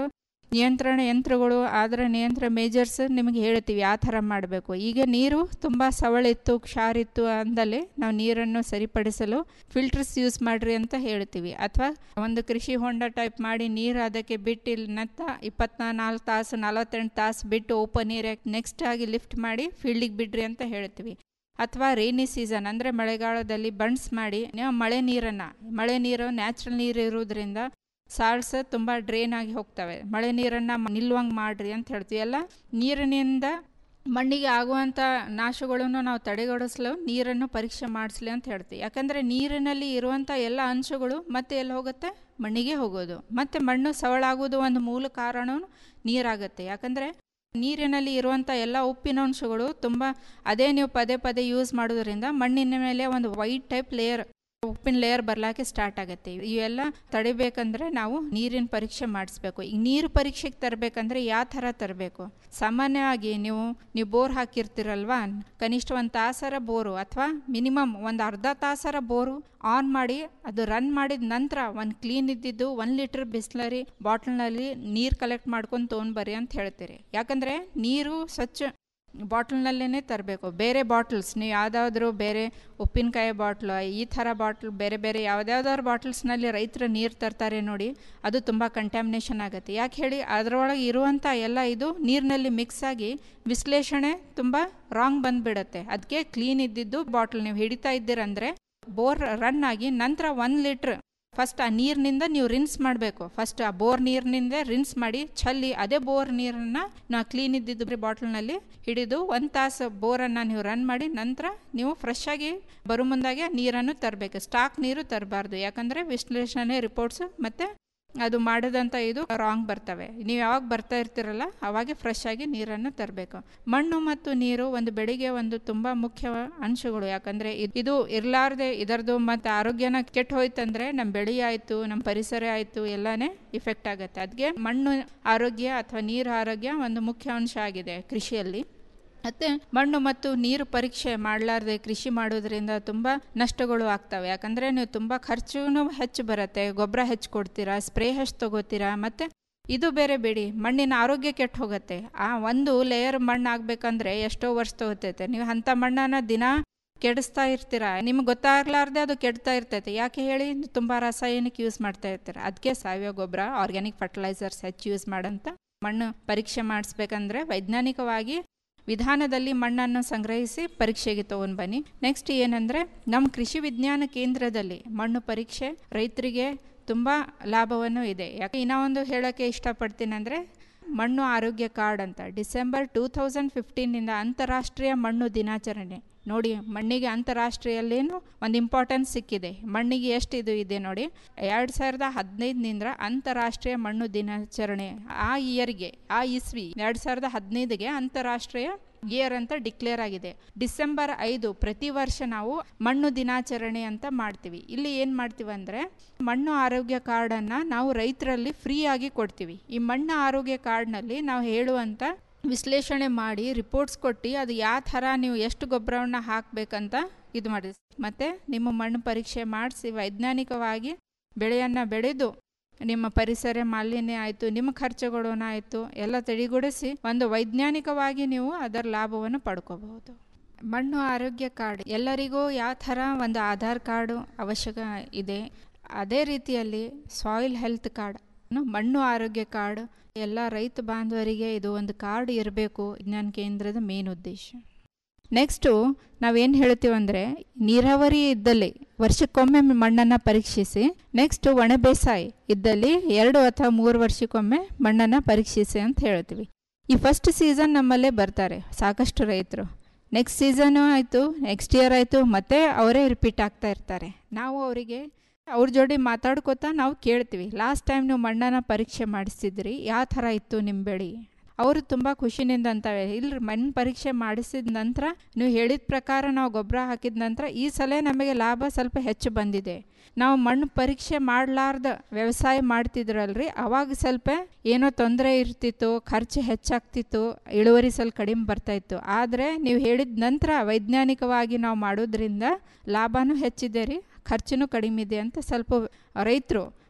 ನಿಯಂತ್ರಣ ಯಂತ್ರಗಳು ಅದರ ನಿಯಂತ್ರಣ ಮೇಜರ್ಸ್ ನಿಮಗೆ ಹೇಳ್ತೀವಿ ಯಾವ ಥರ ಮಾಡಬೇಕು ಈಗ ನೀರು ತುಂಬ ಸವಳಿತ್ತು ಕ್ಷಾರಿತ್ತು ಅಂದಲ್ಲಿ ನಾವು ನೀರನ್ನು ಸರಿಪಡಿಸಲು ಫಿಲ್ಟರ್ಸ್ ಯೂಸ್ ಮಾಡಿರಿ ಅಂತ ಹೇಳ್ತೀವಿ ಅಥವಾ ಒಂದು ಕೃಷಿ ಹೊಂಡ ಟೈಪ್ ಮಾಡಿ ನೀರು ಅದಕ್ಕೆ ಬಿಟ್ಟು ಇಲ್ಲಿ ನತ್ತ ಇಪ್ಪತ್ನಾಲ್ಕು ತಾಸು ನಲವತ್ತೆಂಟು ತಾಸು ಬಿಟ್ಟು ಓಪನ್ ಏರಿಯಾಗೆ ನೆಕ್ಸ್ಟ್ ಆಗಿ ಲಿಫ್ಟ್ ಮಾಡಿ ಫೀಲ್ಡಿಗೆ ಬಿಡ್ರಿ ಅಂತ ಹೇಳ್ತೀವಿ ಅಥವಾ ರೈನಿ ಸೀಸನ್ ಅಂದರೆ ಮಳೆಗಾಲದಲ್ಲಿ ಬಂಡ್ಸ್ ಮಾಡಿ ನೀವು ಮಳೆ ನೀರನ್ನು ಮಳೆ ನೀರು ನ್ಯಾಚುರಲ್ ನೀರು ಇರೋದ್ರಿಂದ ಸಾಲ್ಸ್ ತುಂಬ ಡ್ರೈನ್ ಆಗಿ ಹೋಗ್ತವೆ ಮಳೆ ನೀರನ್ನು ನಿಲ್ಲುವಂಗೆ ಮಾಡಿರಿ ಅಂತ ಹೇಳ್ತೀವಿ ಎಲ್ಲ ನೀರಿನಿಂದ ಮಣ್ಣಿಗೆ ಆಗುವಂಥ ನಾಶಗಳನ್ನು ನಾವು ತಡೆಗಡಿಸಲು ನೀರನ್ನು ಪರೀಕ್ಷೆ ಮಾಡಿಸ್ಲಿ ಅಂತ ಹೇಳ್ತೀವಿ ಯಾಕಂದರೆ ನೀರಿನಲ್ಲಿ ಇರುವಂಥ ಎಲ್ಲ ಅಂಶಗಳು ಮತ್ತೆ ಎಲ್ಲಿ ಹೋಗುತ್ತೆ ಮಣ್ಣಿಗೆ ಹೋಗೋದು ಮತ್ತು ಮಣ್ಣು ಸವಳಾಗೋದು ಒಂದು ಮೂಲ ಕಾರಣವೂ ನೀರಾಗುತ್ತೆ ಯಾಕಂದರೆ ನೀರಿನಲ್ಲಿ ಇರುವಂಥ ಎಲ್ಲ ಉಪ್ಪಿನಾಂಶಗಳು ತುಂಬ ಅದೇ ನೀವು ಪದೇ ಪದೇ ಯೂಸ್ ಮಾಡೋದ್ರಿಂದ ಮಣ್ಣಿನ ಮೇಲೆ ಒಂದು ವೈಟ್ ಟೈಪ್ ಲೇಯರ್ ಉಪ್ಪಿನ ಲೇಯರ್ ಬರ್ಲಾಕೆ ಸ್ಟಾರ್ಟ್ ಆಗುತ್ತೆ ಇವೆಲ್ಲ ತಡಿಬೇಕಂದ್ರೆ ನಾವು ನೀರಿನ ಪರೀಕ್ಷೆ ಮಾಡಿಸ್ಬೇಕು ಈಗ ನೀರು ಪರೀಕ್ಷೆಗೆ ತರಬೇಕಂದ್ರೆ ಯಾವ ಥರ ತರಬೇಕು ಸಾಮಾನ್ಯವಾಗಿ ನೀವು ನೀವು ಬೋರ್ ಹಾಕಿರ್ತೀರಲ್ವಾ ಕನಿಷ್ಠ ಒಂದು ತಾಸರ ಬೋರು ಅಥವಾ ಮಿನಿಮಮ್ ಒಂದು ಅರ್ಧ ತಾಸರ ಬೋರು ಆನ್ ಮಾಡಿ ಅದು ರನ್ ಮಾಡಿದ ನಂತರ ಒಂದು ಕ್ಲೀನ್ ಇದ್ದಿದ್ದು ಒಂದು ಲೀಟ್ರ್ ಬಿಸ್ಲರಿ ಬಾಟ್ಲ್ನಲ್ಲಿ ನೀರು ಕಲೆಕ್ಟ್ ಮಾಡ್ಕೊಂಡು ತೊಗೊಂಡ್ಬರ್ರಿ ಅಂತ ಹೇಳ್ತೀರಿ ಯಾಕಂದರೆ ನೀರು ಸ್ವಚ್ಛ ಬಾಟ್ಲ್ನಲ್ಲೇ ತರಬೇಕು ಬೇರೆ ಬಾಟ್ಲ್ಸ್ ನೀವು ಯಾವುದಾದ್ರೂ ಬೇರೆ ಉಪ್ಪಿನಕಾಯಿ ಬಾಟ್ಲು ಈ ಥರ ಬಾಟ್ಲ್ ಬೇರೆ ಬೇರೆ ಯಾವುದ್ಯಾವ್ದಾದ್ರು ಬಾಟ್ಲ್ಸ್ನಲ್ಲಿ ರೈತರು ನೀರು ತರ್ತಾರೆ ನೋಡಿ ಅದು ತುಂಬ ಕಂಟ್ಯಾಮಿನೇಷನ್ ಆಗುತ್ತೆ ಯಾಕೆ ಹೇಳಿ ಅದರೊಳಗೆ ಇರುವಂಥ ಎಲ್ಲ ಇದು ನೀರಿನಲ್ಲಿ ಮಿಕ್ಸ್ ಆಗಿ ವಿಶ್ಲೇಷಣೆ ತುಂಬ ರಾಂಗ್ ಬಂದುಬಿಡುತ್ತೆ ಅದಕ್ಕೆ ಕ್ಲೀನ್ ಇದ್ದಿದ್ದು ಬಾಟ್ಲ್ ನೀವು ಹಿಡಿತಾ ಇದ್ದೀರಂದರೆ ಬೋರ್ ರನ್ ಆಗಿ ನಂತರ ಒಂದು ಲೀಟ್ರ್ ಫಸ್ಟ್ ಆ ನೀರಿನಿಂದ ನೀವು ರಿನ್ಸ್ ಮಾಡಬೇಕು ಫಸ್ಟ್ ಆ ಬೋರ್ ನೀರಿನಿಂದ ರಿನ್ಸ್ ಮಾಡಿ ಚಲ್ಲಿ ಅದೇ ಬೋರ್ ನೀರನ್ನು ನಾವು ಕ್ಲೀನ್ ಇದ್ದಿದ್ದು ಬಾಟ್ಲ್ನಲ್ಲಿ ಹಿಡಿದು ಒಂದು ತಾಸು ಬೋರನ್ನು ನೀವು ರನ್ ಮಾಡಿ ನಂತರ ನೀವು ಫ್ರೆಶ್ ಆಗಿ ಬರೋ ಮುಂದಾಗೆ ನೀರನ್ನು ತರಬೇಕು ಸ್ಟಾಕ್ ನೀರು ತರಬಾರ್ದು ಯಾಕಂದರೆ ವಿಶ್ಲೇಷಣೆ ರಿಪೋರ್ಟ್ಸು ಮತ್ತು ಅದು ಮಾಡಿದಂಥ ಇದು ರಾಂಗ್ ಬರ್ತವೆ ನೀವು ಯಾವಾಗ ಬರ್ತಾ ಇರ್ತೀರಲ್ಲ ಅವಾಗೆ ಫ್ರೆಶ್ ಆಗಿ ನೀರನ್ನು ತರಬೇಕು ಮಣ್ಣು ಮತ್ತು ನೀರು ಒಂದು ಬೆಳೆಗೆ ಒಂದು ತುಂಬ ಮುಖ್ಯ ಅಂಶಗಳು ಯಾಕಂದರೆ ಇದು ಇರಲಾರ್ದೆ ಇದರದು ಮತ್ತು ಆರೋಗ್ಯನ ಕೆಟ್ಟು ಹೋಯ್ತಂದರೆ ನಮ್ಮ ಬೆಳೆ ಆಯಿತು ನಮ್ಮ ಪರಿಸರ ಆಯಿತು ಎಲ್ಲನೇ ಇಫೆಕ್ಟ್ ಆಗುತ್ತೆ ಅದಕ್ಕೆ ಮಣ್ಣು ಆರೋಗ್ಯ ಅಥವಾ ನೀರು ಆರೋಗ್ಯ ಒಂದು ಮುಖ್ಯ ಅಂಶ ಆಗಿದೆ ಕೃಷಿಯಲ್ಲಿ ಮತ್ತು ಮಣ್ಣು ಮತ್ತು ನೀರು ಪರೀಕ್ಷೆ ಮಾಡಲಾರ್ದೆ ಕೃಷಿ ಮಾಡೋದ್ರಿಂದ ತುಂಬ ನಷ್ಟಗಳು ಆಗ್ತವೆ ಯಾಕಂದರೆ ನೀವು ತುಂಬ ಖರ್ಚು ಹೆಚ್ಚು ಬರುತ್ತೆ ಗೊಬ್ಬರ ಹೆಚ್ಚು ಕೊಡ್ತೀರಾ ಸ್ಪ್ರೇ ಹೆಚ್ಚು ತೊಗೋತೀರಾ ಮತ್ತು ಇದು ಬೇರೆ ಬೇಡಿ ಮಣ್ಣಿನ ಆರೋಗ್ಯ ಕೆಟ್ಟು ಹೋಗುತ್ತೆ ಆ ಒಂದು ಲೇಯರ್ ಮಣ್ಣು ಆಗಬೇಕಂದ್ರೆ ಎಷ್ಟೋ ವರ್ಷ ತಗೋತೈತೆ ನೀವು ಅಂಥ ಮಣ್ಣನ್ನು ದಿನ ಕೆಡಿಸ್ತಾ ಇರ್ತೀರ ನಿಮ್ಗೆ ಗೊತ್ತಾಗ್ಲಾರ್ದೆ ಅದು ಕೆಡ್ತಾ ಇರ್ತೈತೆ ಯಾಕೆ ಹೇಳಿ ತುಂಬ ರಾಸಾಯನಿಕ ಯೂಸ್ ಮಾಡ್ತಾ ಇರ್ತೀರ ಅದಕ್ಕೆ ಸಾವಯವ ಗೊಬ್ಬರ ಆರ್ಗ್ಯಾನಿಕ್ ಫರ್ಟಿಲೈಸರ್ಸ್ ಹೆಚ್ಚು ಯೂಸ್ ಮಾಡಂತ ಮಣ್ಣು ಪರೀಕ್ಷೆ ಮಾಡಿಸ್ಬೇಕಂದ್ರೆ ವೈಜ್ಞಾನಿಕವಾಗಿ ವಿಧಾನದಲ್ಲಿ ಮಣ್ಣನ್ನು ಸಂಗ್ರಹಿಸಿ ಪರೀಕ್ಷೆಗೆ ತೊಗೊಂಡು ಬನ್ನಿ ನೆಕ್ಸ್ಟ್ ಏನಂದರೆ ನಮ್ಮ ಕೃಷಿ ವಿಜ್ಞಾನ ಕೇಂದ್ರದಲ್ಲಿ ಮಣ್ಣು ಪರೀಕ್ಷೆ ರೈತರಿಗೆ ತುಂಬ ಲಾಭವನ್ನು ಇದೆ ಯಾಕೆ ಇನ್ನೂ ಒಂದು ಹೇಳೋಕ್ಕೆ ಇಷ್ಟಪಡ್ತೀನಿ ಅಂದರೆ ಮಣ್ಣು ಆರೋಗ್ಯ ಕಾರ್ಡ್ ಅಂತ ಡಿಸೆಂಬರ್ ಟೂ ತೌಸಂಡ್ ಫಿಫ್ಟೀನಿಂದ ಅಂತಾರಾಷ್ಟ್ರೀಯ ಮಣ್ಣು ದಿನಾಚರಣೆ ನೋಡಿ ಮಣ್ಣಿಗೆ ಅಂತಾರಾಷ್ಟ್ರೀಯಲ್ಲೇನು ಒಂದು ಇಂಪಾರ್ಟೆನ್ಸ್ ಸಿಕ್ಕಿದೆ ಮಣ್ಣಿಗೆ ಎಷ್ಟು ಇದು ಇದೆ ನೋಡಿ ಎರಡು ಸಾವಿರದ ಹದಿನೈದನಿಂದ ಅಂತಾರಾಷ್ಟ್ರೀಯ ಮಣ್ಣು ದಿನಾಚರಣೆ ಆ ಇಯರ್ಗೆ ಆ ಇಸ್ವಿ ಎರಡು ಸಾವಿರದ ಹದಿನೈದಿಗೆ ಅಂತಾರಾಷ್ಟ್ರೀಯ ಇಯರ್ ಅಂತ ಡಿಕ್ಲೇರ್ ಆಗಿದೆ ಡಿಸೆಂಬರ್ ಐದು ಪ್ರತಿ ವರ್ಷ ನಾವು ಮಣ್ಣು ದಿನಾಚರಣೆ ಅಂತ ಮಾಡ್ತೀವಿ ಇಲ್ಲಿ ಏನು ಮಾಡ್ತೀವಿ ಅಂದರೆ ಮಣ್ಣು ಆರೋಗ್ಯ ಕಾರ್ಡನ್ನು ನಾವು ರೈತರಲ್ಲಿ ಫ್ರೀಯಾಗಿ ಕೊಡ್ತೀವಿ ಈ ಮಣ್ಣು ಆರೋಗ್ಯ ಕಾರ್ಡ್ನಲ್ಲಿ ನಾವು ಹೇಳುವಂಥ ವಿಶ್ಲೇಷಣೆ ಮಾಡಿ ರಿಪೋರ್ಟ್ಸ್ ಕೊಟ್ಟು ಅದು ಯಾವ ಥರ ನೀವು ಎಷ್ಟು ಗೊಬ್ಬರವನ್ನು ಹಾಕಬೇಕಂತ ಇದು ಮಾಡಿ ಮತ್ತು ನಿಮ್ಮ ಮಣ್ಣು ಪರೀಕ್ಷೆ ಮಾಡಿಸಿ ವೈಜ್ಞಾನಿಕವಾಗಿ ಬೆಳೆಯನ್ನು ಬೆಳೆದು ನಿಮ್ಮ ಪರಿಸರ ಮಾಲಿನ್ಯ ಆಯಿತು ನಿಮ್ಮ ಖರ್ಚುಗಳನ್ನ ಆಯಿತು ಎಲ್ಲ ತಡೆಗೂಡಿಸಿ ಒಂದು ವೈಜ್ಞಾನಿಕವಾಗಿ ನೀವು ಅದರ ಲಾಭವನ್ನು ಪಡ್ಕೋಬಹುದು ಮಣ್ಣು ಆರೋಗ್ಯ ಕಾರ್ಡ್ ಎಲ್ಲರಿಗೂ ಯಾವ ಥರ ಒಂದು ಆಧಾರ್ ಕಾರ್ಡು ಅವಶ್ಯಕ ಇದೆ ಅದೇ ರೀತಿಯಲ್ಲಿ ಸಾಯಿಲ್ ಹೆಲ್ತ್ ಕಾರ್ಡ್ ಮಣ್ಣು ಆರೋಗ್ಯ ಕಾರ್ಡ್ ಎಲ್ಲ ರೈತ ಬಾಂಧವರಿಗೆ ಇದು ಒಂದು ಕಾರ್ಡ್ ಇರಬೇಕು ವಿಜ್ಞಾನ ಕೇಂದ್ರದ ಮೇನ್ ಉದ್ದೇಶ ನೆಕ್ಸ್ಟು ನಾವೇನು ಹೇಳ್ತೀವಿ ಅಂದರೆ ನೀರಾವರಿ ಇದ್ದಲ್ಲಿ ವರ್ಷಕ್ಕೊಮ್ಮೆ ಮಣ್ಣನ್ನು ಪರೀಕ್ಷಿಸಿ ನೆಕ್ಸ್ಟ್ ಒಣ ಬೇಸಾಯ ಇದ್ದಲ್ಲಿ ಎರಡು ಅಥವಾ ಮೂರು ವರ್ಷಕ್ಕೊಮ್ಮೆ ಮಣ್ಣನ್ನು ಪರೀಕ್ಷಿಸಿ ಅಂತ ಹೇಳ್ತೀವಿ ಈ ಫಸ್ಟ್ ಸೀಸನ್ ನಮ್ಮಲ್ಲೇ ಬರ್ತಾರೆ ಸಾಕಷ್ಟು ರೈತರು ನೆಕ್ಸ್ಟ್ ಸೀಸನು ಆಯಿತು ನೆಕ್ಸ್ಟ್ ಇಯರ್ ಆಯಿತು ಮತ್ತೆ ಅವರೇ ರಿಪೀಟ್ ಆಗ್ತಾ ಇರ್ತಾರೆ ನಾವು ಅವರಿಗೆ ಅವ್ರ ಜೋಡಿ ಮಾತಾಡ್ಕೋತಾ ನಾವು ಕೇಳ್ತೀವಿ ಲಾಸ್ಟ್ ಟೈಮ್ ನೀವು ಮಣ್ಣನ್ನು ಪರೀಕ್ಷೆ ಮಾಡಿಸಿದ್ರಿ ಯಾವ ಥರ ಇತ್ತು ನಿಮ್ಮ ಬೆಳೆ ಅವರು ತುಂಬ ಖುಷಿನಿಂದ ಅಂತವೆ ಇಲ್ರಿ ಮಣ್ಣು ಪರೀಕ್ಷೆ ಮಾಡಿಸಿದ ನಂತರ ನೀವು ಹೇಳಿದ ಪ್ರಕಾರ ನಾವು ಗೊಬ್ಬರ ಹಾಕಿದ ನಂತರ ಈ ಸಲ ನಮಗೆ ಲಾಭ ಸ್ವಲ್ಪ ಹೆಚ್ಚು ಬಂದಿದೆ ನಾವು ಮಣ್ಣು ಪರೀಕ್ಷೆ ಮಾಡಲಾರ್ದ ವ್ಯವಸಾಯ ಮಾಡ್ತಿದ್ರಲ್ರಿ ಅವಾಗ ಸ್ವಲ್ಪ ಏನೋ ತೊಂದರೆ ಇರ್ತಿತ್ತು ಖರ್ಚು ಹೆಚ್ಚಾಗ್ತಿತ್ತು ಇಳುವರಿ ಸ್ವಲ್ಪ ಕಡಿಮೆ ಬರ್ತಾಯಿತ್ತು ಆದರೆ ನೀವು ಹೇಳಿದ ನಂತರ ವೈಜ್ಞಾನಿಕವಾಗಿ ನಾವು ಮಾಡೋದ್ರಿಂದ ಲಾಭನೂ ಹೆಚ್ಚಿದೆ ರೀ ಖರ್ಚು ಕಡಿಮೆ ಇದೆ ಅಂತ ಸ್ವಲ್ಪ ರೈತರು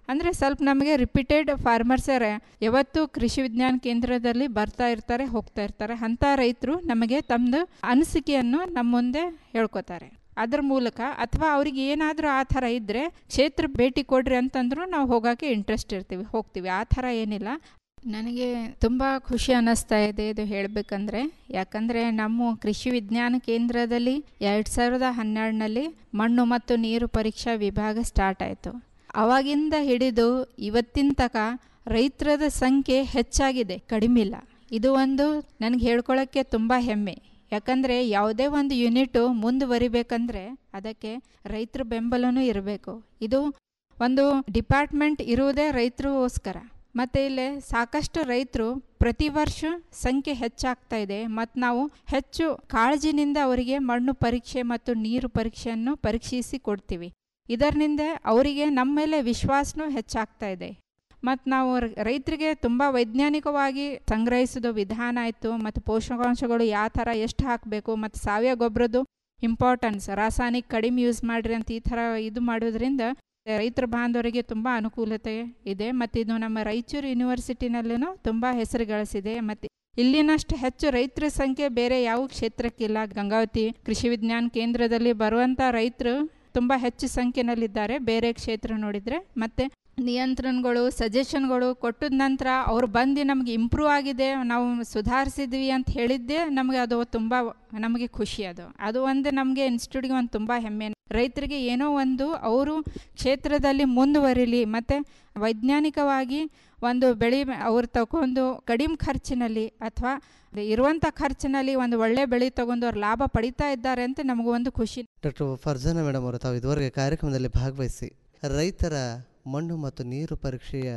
ಅಂದರೆ ಸ್ವಲ್ಪ ನಮಗೆ ರಿಪೀಟೆಡ್ ಫಾರ್ಮರ್ಸರೇ ಯಾವತ್ತು ಕೃಷಿ ವಿಜ್ಞಾನ ಕೇಂದ್ರದಲ್ಲಿ ಬರ್ತಾ ಇರ್ತಾರೆ ಹೋಗ್ತಾ ಇರ್ತಾರೆ ಅಂಥ ರೈತರು ನಮಗೆ ತಮ್ಮದು ಅನಿಸಿಕೆಯನ್ನು ನಮ್ಮ ಮುಂದೆ ಹೇಳ್ಕೊತಾರೆ ಅದ್ರ ಮೂಲಕ ಅಥವಾ ಅವ್ರಿಗೆ ಏನಾದರೂ ಆ ಥರ ಇದ್ದರೆ ಕ್ಷೇತ್ರ ಭೇಟಿ ಕೊಡ್ರಿ ಅಂತಂದ್ರೂ ನಾವು ಹೋಗೋಕ್ಕೆ ಇಂಟ್ರೆಸ್ಟ್ ಇರ್ತೀವಿ ಹೋಗ್ತೀವಿ ಆ ಥರ ಏನಿಲ್ಲ ನನಗೆ ತುಂಬ ಖುಷಿ ಅನ್ನಿಸ್ತಾ ಇದೆ ಇದು ಹೇಳಬೇಕಂದ್ರೆ ಯಾಕಂದರೆ ನಮ್ಮ ಕೃಷಿ ವಿಜ್ಞಾನ ಕೇಂದ್ರದಲ್ಲಿ ಎರಡು ಸಾವಿರದ ಹನ್ನೆರಡನಲ್ಲಿ ಮಣ್ಣು ಮತ್ತು ನೀರು ಪರೀಕ್ಷಾ ವಿಭಾಗ ಸ್ಟಾರ್ಟ್ ಆಯಿತು ಅವಾಗಿಂದ ಹಿಡಿದು ಇವತ್ತಿನ ತನಕ ರೈತರದ ಸಂಖ್ಯೆ ಹೆಚ್ಚಾಗಿದೆ ಕಡಿಮಿಲ್ಲ ಇದು ಒಂದು ನನಗೆ ಹೇಳ್ಕೊಳ್ಳೋಕ್ಕೆ ತುಂಬ ಹೆಮ್ಮೆ ಯಾಕಂದರೆ ಯಾವುದೇ ಒಂದು ಯೂನಿಟು ಮುಂದುವರಿಬೇಕಂದ್ರೆ ಅದಕ್ಕೆ ರೈತರ ಬೆಂಬಲನೂ ಇರಬೇಕು ಇದು ಒಂದು ಡಿಪಾರ್ಟ್ಮೆಂಟ್ ಇರುವುದೇ ರೈತರಿಗೋಸ್ಕರ ಮತ್ತು ಇಲ್ಲಿ ಸಾಕಷ್ಟು ರೈತರು ಪ್ರತಿ ವರ್ಷ ಸಂಖ್ಯೆ ಹೆಚ್ಚಾಗ್ತಾ ಇದೆ ಮತ್ತು ನಾವು ಹೆಚ್ಚು ಕಾಳಜಿನಿಂದ ಅವರಿಗೆ ಮಣ್ಣು ಪರೀಕ್ಷೆ ಮತ್ತು ನೀರು ಪರೀಕ್ಷೆಯನ್ನು ಪರೀಕ್ಷಿಸಿ ಕೊಡ್ತೀವಿ ಇದರಿಂದ ಅವರಿಗೆ ನಮ್ಮ ಮೇಲೆ ವಿಶ್ವಾಸನೂ ಹೆಚ್ಚಾಗ್ತಾ ಇದೆ ಮತ್ತು ನಾವು ರ- ರೈತರಿಗೆ ತುಂಬ ವೈಜ್ಞಾನಿಕವಾಗಿ ಸಂಗ್ರಹಿಸೋದು ವಿಧಾನ ಆಯಿತು ಮತ್ತು ಪೋಷಕಾಂಶಗಳು ಯಾವ ಥರ ಎಷ್ಟು ಹಾಕಬೇಕು ಮತ್ತು ಸಾವಯವ ಗೊಬ್ಬರದ್ದು ಇಂಪಾರ್ಟೆನ್ಸ್ ರಾಸಾಯನಿಕ ಕಡಿಮೆ ಯೂಸ್ ಮಾಡಿರಿ ಅಂತ ಈ ಥರ ಇದು ಮಾಡೋದ್ರಿಂದ ರೈತರ ಬಾಂಧವರಿಗೆ ತುಂಬ ಅನುಕೂಲತೆ ಇದೆ ಮತ್ತು ಇದು ನಮ್ಮ ರಾಯಚೂರು ಯೂನಿವರ್ಸಿಟಿನಲ್ಲೂ ತುಂಬ ಹೆಸರು ಗಳಿಸಿದೆ ಮತ್ತು ಇಲ್ಲಿನಷ್ಟು ಹೆಚ್ಚು ರೈತರ ಸಂಖ್ಯೆ ಬೇರೆ ಯಾವ ಕ್ಷೇತ್ರಕ್ಕಿಲ್ಲ ಗಂಗಾವತಿ ಕೃಷಿ ವಿಜ್ಞಾನ ಕೇಂದ್ರದಲ್ಲಿ ಬರುವಂಥ ರೈತರು ತುಂಬ ಹೆಚ್ಚು ಸಂಖ್ಯೆನಲ್ಲಿದ್ದಾರೆ ಬೇರೆ ಕ್ಷೇತ್ರ ನೋಡಿದರೆ ಮತ್ತು ನಿಯಂತ್ರಣಗಳು ಸಜೆಷನ್ಗಳು ಕೊಟ್ಟಿದ ನಂತರ ಅವ್ರು ಬಂದು ನಮಗೆ ಇಂಪ್ರೂವ್ ಆಗಿದೆ ನಾವು ಸುಧಾರಿಸಿದ್ವಿ ಅಂತ ಹೇಳಿದ್ದೇ ನಮಗೆ ಅದು ತುಂಬ ನಮಗೆ ಖುಷಿ ಅದು ಅದು ಒಂದು ನಮಗೆ ಇನ್ಸ್ಟಿಟ್ಯೂಟ್ಗೆ ಒಂದು ತುಂಬ ಹೆಮ್ಮೆ ರೈತರಿಗೆ ಏನೋ ಒಂದು ಅವರು ಕ್ಷೇತ್ರದಲ್ಲಿ ಮುಂದುವರಿಲಿ ಮತ್ತು ವೈಜ್ಞಾನಿಕವಾಗಿ ಒಂದು ಬೆಳೆ ಅವ್ರು ತಗೊಂಡು ಕಡಿಮೆ ಖರ್ಚಿನಲ್ಲಿ ಅಥವಾ ಇರುವಂಥ ಖರ್ಚಿನಲ್ಲಿ ಒಂದು ಒಳ್ಳೆ ಬೆಳೆ ತಗೊಂಡು ಅವ್ರು ಲಾಭ ಪಡಿತಾ ಇದ್ದಾರೆ ಅಂತ ನಮಗೂ ಒಂದು ಖುಷಿ ಡಾಕ್ಟರ್ ಫರ್ಜಾನ ಮೇಡಮ್ ಅವರು ತಾವು ಇದುವರೆಗೆ ಕಾರ್ಯಕ್ರಮದಲ್ಲಿ ಭಾಗವಹಿಸಿ ರೈತರ ಮಣ್ಣು ಮತ್ತು ನೀರು ಪರೀಕ್ಷೆಯ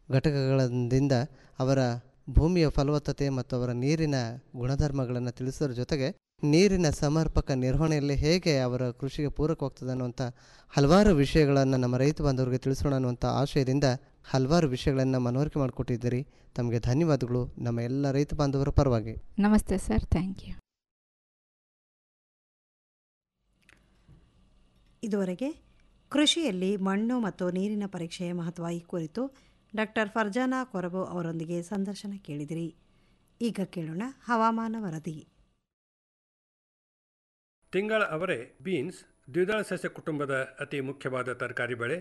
ಘಟಕಗಳಿಂದ ಅವರ ಭೂಮಿಯ ಫಲವತ್ತತೆ ಮತ್ತು ಅವರ ನೀರಿನ ಗುಣಧರ್ಮಗಳನ್ನು ತಿಳಿಸೋದ್ರ ಜೊತೆಗೆ ನೀರಿನ ಸಮರ್ಪಕ ನಿರ್ವಹಣೆಯಲ್ಲಿ ಹೇಗೆ ಅವರ ಕೃಷಿಗೆ ಪೂರಕವಾಗ್ತದೆ ಅನ್ನುವಂಥ ಹಲವಾರು ವಿಷಯಗಳನ್ನು ನಮ್ಮ ರೈತ ಬಾಂಧವರಿಗೆ ತಿಳಿಸೋಣ ಅನ್ನುವಂಥ ಆಶಯದಿಂದ ಹಲವಾರು ವಿಷಯಗಳನ್ನು ಮನವರಿಕೆ ಮಾಡಿಕೊಟ್ಟಿದ್ದೀರಿ ತಮಗೆ ಧನ್ಯವಾದಗಳು ನಮ್ಮ ಎಲ್ಲ ರೈತ ಬಾಂಧವರ ಪರವಾಗಿ ನಮಸ್ತೆ ಸರ್ ಥ್ಯಾಂಕ್ ಯು ಇದುವರೆಗೆ ಕೃಷಿಯಲ್ಲಿ ಮಣ್ಣು ಮತ್ತು ನೀರಿನ ಪರೀಕ್ಷೆಯ ಮಹತ್ವ ಈ ಕುರಿತು ಡಾಕ್ಟರ್ ಫರ್ಜಾನಾ ಕೊರಬು ಅವರೊಂದಿಗೆ ಸಂದರ್ಶನ ಕೇಳಿದಿರಿ ಈಗ ಕೇಳೋಣ ಹವಾಮಾನ ವರದಿ ತಿಂಗಳ ಅವರೆ ಬೀನ್ಸ್ ದ್ವಿದಳ ಸಸ್ಯ ಕುಟುಂಬದ ಅತಿ ಮುಖ್ಯವಾದ ತರಕಾರಿ ಬೆಳೆ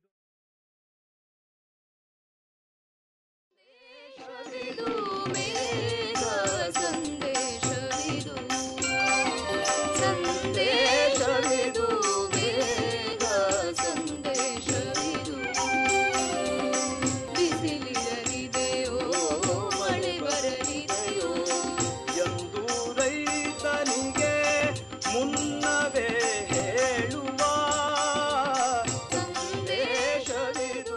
ಎಂದು ರೈತನಿಗೆ ಮುನ್ನವೇ ಹೇಳುವ ಸಂದೇಶವಿದು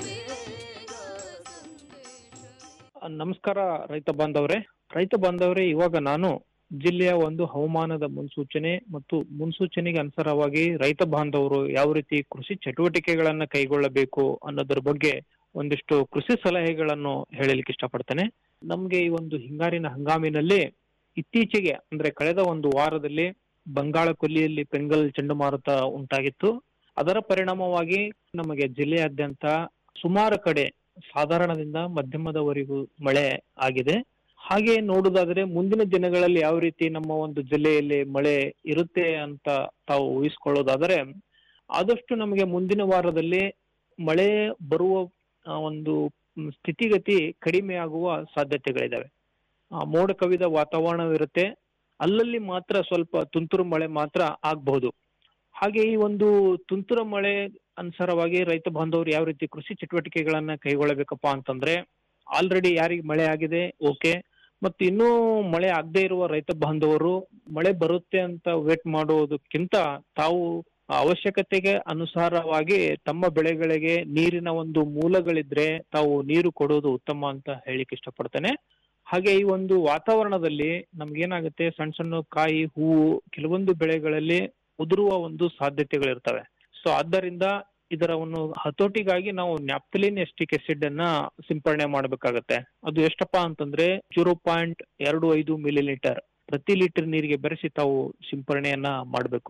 ನಮಸ್ಕಾರ ರೈತ ಬಾಂಧವರೇ ರೈತ ಬಾಂಧವರೇ ಇವಾಗ ನಾನು ಜಿಲ್ಲೆಯ ಒಂದು ಹವಾಮಾನದ ಮುನ್ಸೂಚನೆ ಮತ್ತು ಮುನ್ಸೂಚನೆಗೆ ಅನುಸಾರವಾಗಿ ರೈತ ಬಾಂಧವರು ಯಾವ ರೀತಿ ಕೃಷಿ ಚಟುವಟಿಕೆಗಳನ್ನ ಕೈಗೊಳ್ಳಬೇಕು ಅನ್ನೋದ್ರ ಬಗ್ಗೆ ಒಂದಿಷ್ಟು ಕೃಷಿ ಸಲಹೆಗಳನ್ನು ಹೇಳಲಿಕ್ಕೆ ಇಷ್ಟಪಡ್ತೇನೆ ನಮ್ಗೆ ಈ ಒಂದು ಹಿಂಗಾರಿನ ಹಂಗಾಮಿನಲ್ಲಿ ಇತ್ತೀಚೆಗೆ ಅಂದ್ರೆ ಕಳೆದ ಒಂದು ವಾರದಲ್ಲಿ ಬಂಗಾಳ ಕೊಲ್ಲಿಯಲ್ಲಿ ಪೆಂಗಲ್ ಚಂಡಮಾರುತ ಉಂಟಾಗಿತ್ತು ಅದರ ಪರಿಣಾಮವಾಗಿ ನಮಗೆ ಜಿಲ್ಲೆಯಾದ್ಯಂತ ಸುಮಾರು ಕಡೆ ಸಾಧಾರಣದಿಂದ ಮಧ್ಯಮದವರೆಗೂ ಮಳೆ ಆಗಿದೆ ಹಾಗೆ ನೋಡುವುದಾದ್ರೆ ಮುಂದಿನ ದಿನಗಳಲ್ಲಿ ಯಾವ ರೀತಿ ನಮ್ಮ ಒಂದು ಜಿಲ್ಲೆಯಲ್ಲಿ ಮಳೆ ಇರುತ್ತೆ ಅಂತ ತಾವು ಊಹಿಸ್ಕೊಳ್ಳೋದಾದರೆ ಆದಷ್ಟು ನಮಗೆ ಮುಂದಿನ ವಾರದಲ್ಲಿ ಮಳೆ ಬರುವ ಆ, ಒಂದು ಮ್, ಸ್ಥಿತಿಗತಿ ಕಡಿಮೆ ಆಗುವ ಸಾಧ್ಯತೆಗಳಿದಾವೆ ಆ, ಮೋಡ ಕವಿದ ವಾತಾವರಣವಿರುತ್ತೆ ಅಲ್ಲಲ್ಲಿ ಮಾತ್ರ ಸ್ವಲ್ಪ ತುಂತುರು ಮಳೆ ಮಾತ್ರ ಆಗ್ಬಹುದು ಹಾಗೆ ಈ ಒಂದು ತುಂತುರು ಮಳೆ ಅನುಸಾರವಾಗಿ ರೈತ ಬಾಂಧವರು ಯಾವ ರೀತಿ ಕೃಷಿ ಚಟುವಟಿಕೆಗಳನ್ನ ಕೈಗೊಳ್ಳಬೇಕಪ್ಪ ಅಂತಂದ್ರೆ ಆಲ್ರೆಡಿ ಯಾರಿಗೆ ಮಳೆ ಆಗಿದೆ ಓಕೆ ಮತ್ತು ಇನ್ನೂ ಮಳೆ ಆಗದೆ ಇರುವ ರೈತ ಬಾಂಧವರು ಮಳೆ ಬರುತ್ತೆ ಅಂತ ವೇಟ್ ಮಾಡೋದಕ್ಕಿಂತ ತಾವು ಅವಶ್ಯಕತೆಗೆ ಅನುಸಾರವಾಗಿ ತಮ್ಮ ಬೆಳೆಗಳಿಗೆ ನೀರಿನ ಒಂದು ಮೂಲಗಳಿದ್ರೆ ತಾವು ನೀರು ಕೊಡೋದು ಉತ್ತಮ ಅಂತ ಹೇಳಿಕ್ ಇಷ್ಟಪಡ್ತೇನೆ ಹಾಗೆ ಈ ಒಂದು ವಾತಾವರಣದಲ್ಲಿ ನಮ್ಗೇನಾಗುತ್ತೆ ಸಣ್ಣ ಸಣ್ಣ ಕಾಯಿ ಹೂವು ಕೆಲವೊಂದು ಬೆಳೆಗಳಲ್ಲಿ ಉದುರುವ ಒಂದು ಸಾಧ್ಯತೆಗಳಿರ್ತವೆ ಸೊ ಆದ್ದರಿಂದ ಇದರ ಒಂದು ಹತೋಟಿಗಾಗಿ ನಾವು ನ್ಯಾಪ್ತಲಿನ್ ಎಸ್ಟಿಕ್ ಎಸಿಡ್ ಅನ್ನ ಸಿಂಪರಣೆ ಮಾಡಬೇಕಾಗತ್ತೆ ಅದು ಎಷ್ಟಪ್ಪ ಅಂತಂದ್ರೆ ಜೀರೋ ಪಾಯಿಂಟ್ ಎರಡು ಐದು ಮಿಲಿ ಲೀಟರ್ ಪ್ರತಿ ಲೀಟರ್ ನೀರಿಗೆ ಬೆರೆಸಿ ತಾವು ಸಿಂಪರಣೆಯನ್ನ ಮಾಡಬೇಕು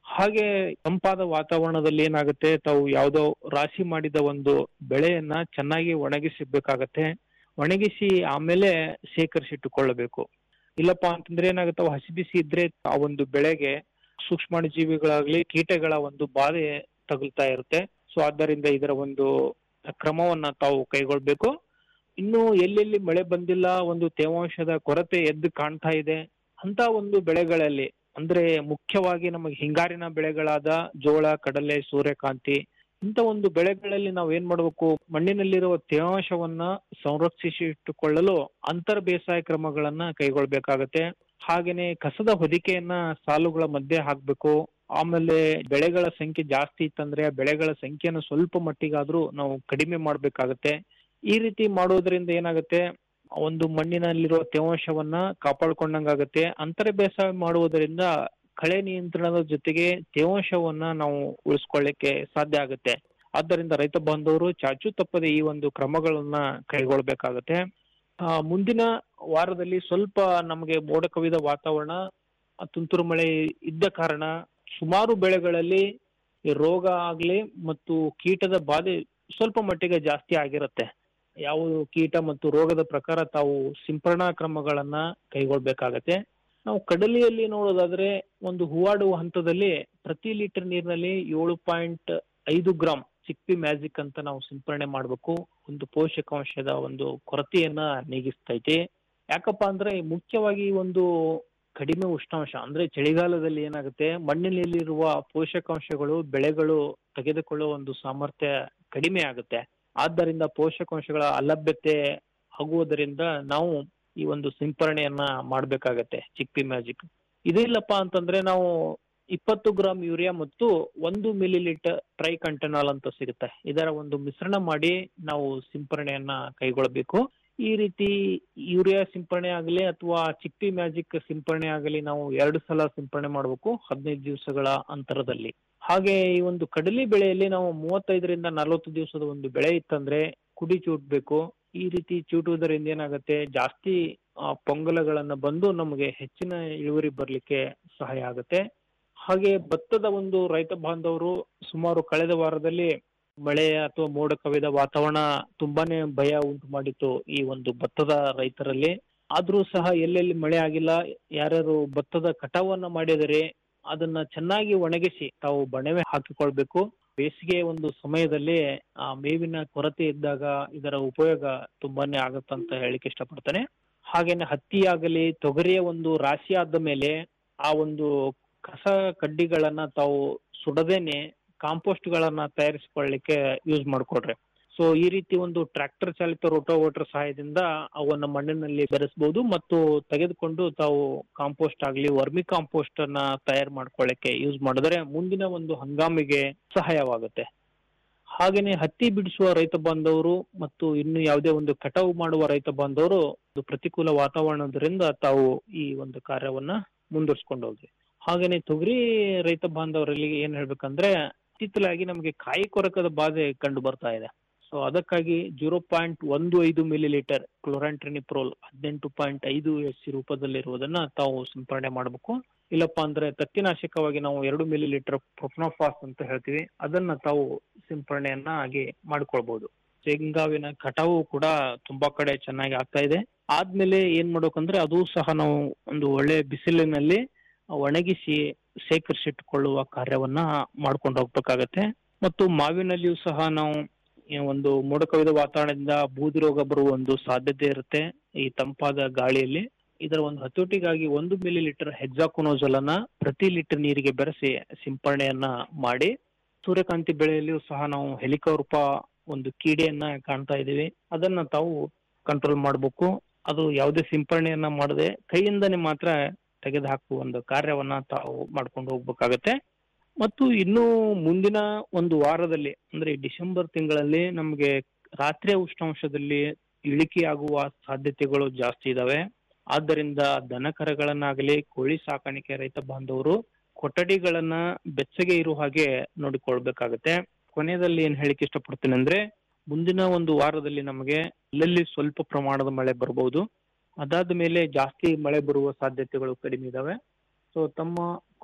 ಹಾಗೆ ತಂಪಾದ ವಾತಾವರಣದಲ್ಲಿ ಏನಾಗುತ್ತೆ ತಾವು ಯಾವುದೋ ರಾಶಿ ಮಾಡಿದ ಒಂದು ಬೆಳೆಯನ್ನ ಚೆನ್ನಾಗಿ ಒಣಗಿಸಬೇಕಾಗತ್ತೆ ಒಣಗಿಸಿ ಆಮೇಲೆ ಶೇಖರಿಸಿಟ್ಟುಕೊಳ್ಳಬೇಕು ಇಲ್ಲಪ್ಪ ಅಂತಂದ್ರೆ ಏನಾಗುತ್ತೆ ಅವು ಹಸಿ ಬಿಸಿ ಇದ್ರೆ ಆ ಒಂದು ಬೆಳೆಗೆ ಸೂಕ್ಷ್ಮಾಣು ಜೀವಿಗಳಾಗ್ಲಿ ಕೀಟಗಳ ಒಂದು ಬಾಧೆ ತಗುಲ್ತಾ ಇರುತ್ತೆ ಸೊ ಆದ್ದರಿಂದ ಇದರ ಒಂದು ಕ್ರಮವನ್ನ ತಾವು ಕೈಗೊಳ್ಬೇಕು ಇನ್ನು ಎಲ್ಲೆಲ್ಲಿ ಮಳೆ ಬಂದಿಲ್ಲ ಒಂದು ತೇವಾಂಶದ ಕೊರತೆ ಎದ್ದು ಕಾಣ್ತಾ ಇದೆ ಅಂತ ಒಂದು ಬೆಳೆಗಳಲ್ಲಿ ಅಂದ್ರೆ ಮುಖ್ಯವಾಗಿ ನಮಗೆ ಹಿಂಗಾರಿನ ಬೆಳೆಗಳಾದ ಜೋಳ ಕಡಲೆ ಸೂರ್ಯಕಾಂತಿ ಇಂಥ ಒಂದು ಬೆಳೆಗಳಲ್ಲಿ ನಾವು ಏನ್ ಮಾಡಬೇಕು ಮಣ್ಣಿನಲ್ಲಿರುವ ತೇವಾಂಶವನ್ನ ಸಂರಕ್ಷಿಸಿ ಇಟ್ಟುಕೊಳ್ಳಲು ಅಂತರ್ ಬೇಸಾಯ ಕ್ರಮಗಳನ್ನ ಕೈಗೊಳ್ಬೇಕಾಗತ್ತೆ ಹಾಗೇನೆ ಕಸದ ಹೊದಿಕೆಯನ್ನ ಸಾಲುಗಳ ಮಧ್ಯೆ ಹಾಕ್ಬೇಕು ಆಮೇಲೆ ಬೆಳೆಗಳ ಸಂಖ್ಯೆ ಜಾಸ್ತಿ ಇತ್ತಂದ್ರೆ ಆ ಬೆಳೆಗಳ ಸಂಖ್ಯೆಯನ್ನು ಸ್ವಲ್ಪ ಮಟ್ಟಿಗಾದ್ರೂ ನಾವು ಕಡಿಮೆ ಮಾಡ್ಬೇಕಾಗತ್ತೆ ಈ ರೀತಿ ಮಾಡೋದ್ರಿಂದ ಏನಾಗುತ್ತೆ ಒಂದು ಮಣ್ಣಿನಲ್ಲಿರುವ ತೇವಾಂಶವನ್ನ ಕಾಪಾಡ್ಕೊಂಡಂಗಾಗತ್ತೆ ಅಂತರ ಬೇಸಾಯ ಮಾಡುವುದರಿಂದ ಕಳೆ ನಿಯಂತ್ರಣದ ಜೊತೆಗೆ ತೇವಾಂಶವನ್ನ ನಾವು ಉಳಿಸ್ಕೊಳ್ಳಿಕ್ಕೆ ಸಾಧ್ಯ ಆಗುತ್ತೆ ಆದ್ದರಿಂದ ರೈತ ಬಾಂಧವರು ಚಾಚು ತಪ್ಪದೆ ಈ ಒಂದು ಕ್ರಮಗಳನ್ನ ಕೈಗೊಳ್ಬೇಕಾಗತ್ತೆ ಆ, ಮುಂದಿನ ವಾರದಲ್ಲಿ ಸ್ವಲ್ಪ ನಮಗೆ ಮೋಡ ಕವಿದ ವಾತಾವರಣ ಆ, ತುಂತುರು ಮಳೆ ಇದ್ದ ಕಾರಣ ಸುಮಾರು ಬೆಳೆಗಳಲ್ಲಿ ಈ ರೋಗ ಆಗ್ಲಿ ಮತ್ತು ಕೀಟದ ಬಾಧೆ ಸ್ವಲ್ಪ ಮಟ್ಟಿಗೆ ಜಾಸ್ತಿ ಆಗಿರುತ್ತೆ ಯಾವುದು ಕೀಟ ಮತ್ತು ರೋಗದ ಪ್ರಕಾರ ತಾವು ಸಿಂಪರಣಾ ಕ್ರಮಗಳನ್ನ ಕೈಗೊಳ್ಬೇಕಾಗತ್ತೆ ನಾವು ಕಡಲೆಯಲ್ಲಿ ನೋಡೋದಾದ್ರೆ ಒಂದು ಹೂವಾಡುವ ಹಂತದಲ್ಲಿ ಪ್ರತಿ ಲೀಟರ್ ನೀರಿನಲ್ಲಿ ಏಳು ಪಾಯಿಂಟ್ ಐದು ಗ್ರಾಂ ಚಿಕ್ಪಿ ಮ್ಯಾಜಿಕ್ ಅಂತ ನಾವು ಸಿಂಪರಣೆ ಮಾಡಬೇಕು ಒಂದು ಪೋಷಕಾಂಶದ ಒಂದು ಕೊರತೆಯನ್ನ ನೀಗಿಸ್ತೈತಿ ಯಾಕಪ್ಪ ಅಂದ್ರೆ ಮುಖ್ಯವಾಗಿ ಈ ಒಂದು ಕಡಿಮೆ ಉಷ್ಣಾಂಶ ಅಂದ್ರೆ ಚಳಿಗಾಲದಲ್ಲಿ ಏನಾಗುತ್ತೆ ಮಣ್ಣಿನಲ್ಲಿರುವ ಪೋಷಕಾಂಶಗಳು ಬೆಳೆಗಳು ತೆಗೆದುಕೊಳ್ಳುವ ಒಂದು ಸಾಮರ್ಥ್ಯ ಕಡಿಮೆ ಆಗುತ್ತೆ ಆದ್ದರಿಂದ ಪೋಷಕಾಂಶಗಳ ಅಲಭ್ಯತೆ ಆಗುವುದರಿಂದ ನಾವು ಈ ಒಂದು ಸಿಂಪರಣೆಯನ್ನ ಮಾಡ್ಬೇಕಾಗತ್ತೆ ಚಿಕ್ಪಿ ಮ್ಯಾಜಿಕ್ ಇದಿಲ್ಲಪ್ಪ ಅಂತಂದ್ರೆ ನಾವು ಇಪ್ಪತ್ತು ಗ್ರಾಂ ಯೂರಿಯಾ ಮತ್ತು ಒಂದು ಮಿಲಿ ಲೀಟರ್ ಟ್ರೈ ಕಂಟೆನಾಲ್ ಅಂತ ಸಿಗುತ್ತೆ ಇದರ ಒಂದು ಮಿಶ್ರಣ ಮಾಡಿ ನಾವು ಸಿಂಪರಣೆಯನ್ನ ಕೈಗೊಳ್ಳಬೇಕು ಈ ರೀತಿ ಯೂರಿಯಾ ಸಿಂಪರಣೆ ಆಗಲಿ ಅಥವಾ ಚಿಕ್ಪಿ ಮ್ಯಾಜಿಕ್ ಸಿಂಪರಣೆ ಆಗಲಿ ನಾವು ಎರಡು ಸಲ ಸಿಂಪರಣೆ ಮಾಡಬೇಕು ಹದಿನೈದು ದಿವಸಗಳ ಅಂತರದಲ್ಲಿ ಹಾಗೆ ಈ ಒಂದು ಕಡಲೆ ಬೆಳೆಯಲ್ಲಿ ನಾವು ಮೂವತ್ತೈದರಿಂದ ನಲವತ್ತು ದಿವಸದ ಒಂದು ಬೆಳೆ ಇತ್ತಂದ್ರೆ ಕುಡಿ ಚೂಟ್ಬೇಕು ಈ ರೀತಿ ಚೂಟುವುದರಿಂದ ಏನಾಗುತ್ತೆ ಜಾಸ್ತಿ ಆ, ಪೊಂಗಲಗಳನ್ನ ಬಂದು ನಮಗೆ ಹೆಚ್ಚಿನ ಇಳುವರಿ ಬರ್ಲಿಕ್ಕೆ ಸಹಾಯ ಆಗುತ್ತೆ ಹಾಗೆ ಭತ್ತದ ಒಂದು ರೈತ ಬಾಂಧವರು ಸುಮಾರು ಕಳೆದ ವಾರದಲ್ಲಿ ಮಳೆ ಅಥವಾ ಮೋಡ ಕವಿದ ವಾತಾವರಣ ತುಂಬಾನೇ ಭಯ ಉಂಟು ಮಾಡಿತ್ತು ಈ ಒಂದು ಭತ್ತದ ರೈತರಲ್ಲಿ ಆದ್ರೂ ಸಹ ಎಲ್ಲೆಲ್ಲಿ ಮಳೆ ಆಗಿಲ್ಲ ಯಾರ್ಯಾರು ಭತ್ತದ ಕಟಾವನ್ನ ಮಾಡಿದರೆ ಅದನ್ನ ಚೆನ್ನಾಗಿ ಒಣಗಿಸಿ ತಾವು ಬಣವೆ ಹಾಕಿಕೊಳ್ಬೇಕು ಬೇಸಿಗೆ ಒಂದು ಸಮಯದಲ್ಲಿ ಆ ಮೇವಿನ ಕೊರತೆ ಇದ್ದಾಗ ಇದರ ಉಪಯೋಗ ತುಂಬಾನೇ ಆಗತ್ತಂತ ಹೇಳಿಕ್ಕೆ ಇಷ್ಟಪಡ್ತೇನೆ ಹಾಗೇನೆ ಹತ್ತಿ ಆಗಲಿ ತೊಗರಿಯ ಒಂದು ರಾಶಿ ಆದ ಮೇಲೆ ಆ ಒಂದು ಕಸ ಕಡ್ಡಿಗಳನ್ನ ತಾವು ಸುಡದೇನೆ ಕಾಂಪೋಸ್ಟ್ ಗಳನ್ನ ತಯಾರಿಸಿಕೊಳ್ಳಿಕ್ಕೆ ಯೂಸ್ ಮಾಡ್ಕೊಡ್ರಿ ಸೊ ಈ ರೀತಿ ಒಂದು ಟ್ರ್ಯಾಕ್ಟರ್ ಚಾಲಿತ ರೋಟೋವೇಟರ್ ಸಹಾಯದಿಂದ ಅವನ್ನ ಮಣ್ಣಿನಲ್ಲಿ ಬೆರೆಸಬಹುದು ಮತ್ತು ತೆಗೆದುಕೊಂಡು ತಾವು ಕಾಂಪೋಸ್ಟ್ ಆಗಲಿ ವರ್ಮಿ ಕಾಂಪೋಸ್ಟ್ ಅನ್ನ ತಯಾರು ಮಾಡ್ಕೊಳ್ಳಿಕ್ಕೆ ಯೂಸ್ ಮಾಡಿದ್ರೆ ಮುಂದಿನ ಒಂದು ಹಂಗಾಮಿಗೆ ಸಹಾಯವಾಗುತ್ತೆ ಹಾಗೇನೆ ಹತ್ತಿ ಬಿಡಿಸುವ ರೈತ ಬಾಂಧವರು ಮತ್ತು ಇನ್ನು ಯಾವುದೇ ಒಂದು ಕಟಾವು ಮಾಡುವ ರೈತ ಬಾಂಧವರು ಒಂದು ಪ್ರತಿಕೂಲ ವಾತಾವರಣದಿಂದ ತಾವು ಈ ಒಂದು ಕಾರ್ಯವನ್ನ ಮುಂದುವರ್ಸ್ಕೊಂಡು ಹೋಗಿ ಹಾಗೇನೆ ತೊಗರಿ ರೈತ ಬಾಂಧವರಲ್ಲಿ ಏನ್ ಹೇಳ್ಬೇಕಂದ್ರೆ ಇತ್ತಿತ್ತಲಾಗಿ ನಮಗೆ ಕಾಯಿ ಕೊರಕದ ಬಾಧೆ ಕಂಡು ಬರ್ತಾ ಇದೆ ಸೊ ಅದಕ್ಕಾಗಿ ಜೀರೋ ಪಾಯಿಂಟ್ ಒಂದು ಐದು ಮಿಲಿ ಲೀಟರ್ ಕ್ಲೋರಾಂಟ್ರಿನಿಪ್ರೋಲ್ ಹದಿನೆಂಟು ಪಾಯಿಂಟ್ ಐದು ಎಸ್ ಸಿ ರೂಪದಲ್ಲಿರುವುದನ್ನ ತಾವು ಸಿಂಪರಣೆ ಮಾಡಬೇಕು ಇಲ್ಲಪ್ಪ ಅಂದ್ರೆ ತತ್ತಿನಾಶಕವಾಗಿ ನಾವು ಎರಡು ಮಿಲಿ ಲೀಟರ್ ಪ್ರೊಫ್ನೋಫಾಸ್ ಅಂತ ಹೇಳ್ತೀವಿ ಅದನ್ನ ತಾವು ಸಿಂಪರಣೆಯನ್ನ ಆಗಿ ಮಾಡ್ಕೊಳ್ಬಹುದು ಶೇಂಗಾವಿನ ಕಟಾವು ಕೂಡ ತುಂಬಾ ಕಡೆ ಚೆನ್ನಾಗಿ ಆಗ್ತಾ ಇದೆ ಆದ್ಮೇಲೆ ಏನ್ ಮಾಡ್ಬೇಕಂದ್ರೆ ಅದು ಸಹ ನಾವು ಒಂದು ಒಳ್ಳೆ ಬಿಸಿಲಿನಲ್ಲಿ ಒಣಗಿಸಿ ಶೇಖರಿಸಿಟ್ಟುಕೊಳ್ಳುವ ಕಾರ್ಯವನ್ನ ಮಾಡ್ಕೊಂಡು ಹೋಗ್ಬೇಕಾಗತ್ತೆ ಮತ್ತು ಮಾವಿನಲ್ಲಿಯೂ ಸಹ ನಾವು ಈ ಒಂದು ಮೋಡ ಕವಿದ ವಾತಾವರಣದಿಂದ ಬೂದಿ ರೋಗ ಬರುವ ಒಂದು ಸಾಧ್ಯತೆ ಇರುತ್ತೆ ಈ ತಂಪಾದ ಗಾಳಿಯಲ್ಲಿ ಇದರ ಒಂದು ಹತೋಟಿಗಾಗಿ ಒಂದು ಮಿಲಿ ಲೀಟರ್ ಹೆಕ್ಸಾಕೊನೋಜಲ್ ಅನ್ನ ಪ್ರತಿ ಲೀಟರ್ ನೀರಿಗೆ ಬೆರೆಸಿ ಸಿಂಪರಣೆಯನ್ನ ಮಾಡಿ ಸೂರ್ಯಕಾಂತಿ ಬೆಳೆಯಲ್ಲಿಯೂ ಸಹ ನಾವು ಹೆಲಿಕೋರ್ಪ ಒಂದು ಕೀಡೆಯನ್ನ ಕಾಣ್ತಾ ಇದೀವಿ ಅದನ್ನ ತಾವು ಕಂಟ್ರೋಲ್ ಮಾಡಬೇಕು ಅದು ಯಾವುದೇ ಸಿಂಪರಣೆಯನ್ನ ಮಾಡದೆ ಕೈಯಿಂದನೇ ಮಾತ್ರ ತೆಗೆದು ಹಾಕುವ ಒಂದು ಕಾರ್ಯವನ್ನ ತಾವು ಮಾಡ್ಕೊಂಡು ಹೋಗ್ಬೇಕಾಗತ್ತೆ ಮತ್ತು ಇನ್ನು ಮುಂದಿನ ಒಂದು ವಾರದಲ್ಲಿ ಅಂದ್ರೆ ಡಿಸೆಂಬರ್ ತಿಂಗಳಲ್ಲಿ ನಮಗೆ ರಾತ್ರಿಯ ಉಷ್ಣಾಂಶದಲ್ಲಿ ಇಳಿಕೆಯಾಗುವ ಸಾಧ್ಯತೆಗಳು ಜಾಸ್ತಿ ಇದಾವೆ ಆದ್ದರಿಂದ ದನಕರಗಳನ್ನಾಗಲಿ ಕೋಳಿ ಸಾಕಾಣಿಕೆ ರೈತ ಬಾಂಧವರು ಕೊಠಡಿಗಳನ್ನ ಬೆಚ್ಚಗೆ ಇರುವ ಹಾಗೆ ನೋಡಿಕೊಳ್ಬೇಕಾಗತ್ತೆ ಕೊನೆಯಲ್ಲಿ ಏನ್ ಹೇಳಿಕ್ಕೆ ಇಷ್ಟಪಡ್ತೀನಿ ಅಂದ್ರೆ ಮುಂದಿನ ಒಂದು ವಾರದಲ್ಲಿ ನಮಗೆ ಅಲ್ಲಲ್ಲಿ ಸ್ವಲ್ಪ ಪ್ರಮಾಣದ ಮಳೆ ಬರಬಹುದು ಅದಾದ ಮೇಲೆ ಜಾಸ್ತಿ ಮಳೆ ಬರುವ ಸಾಧ್ಯತೆಗಳು ಕಡಿಮೆ ಇದಾವೆ ಸೊ ತಮ್ಮ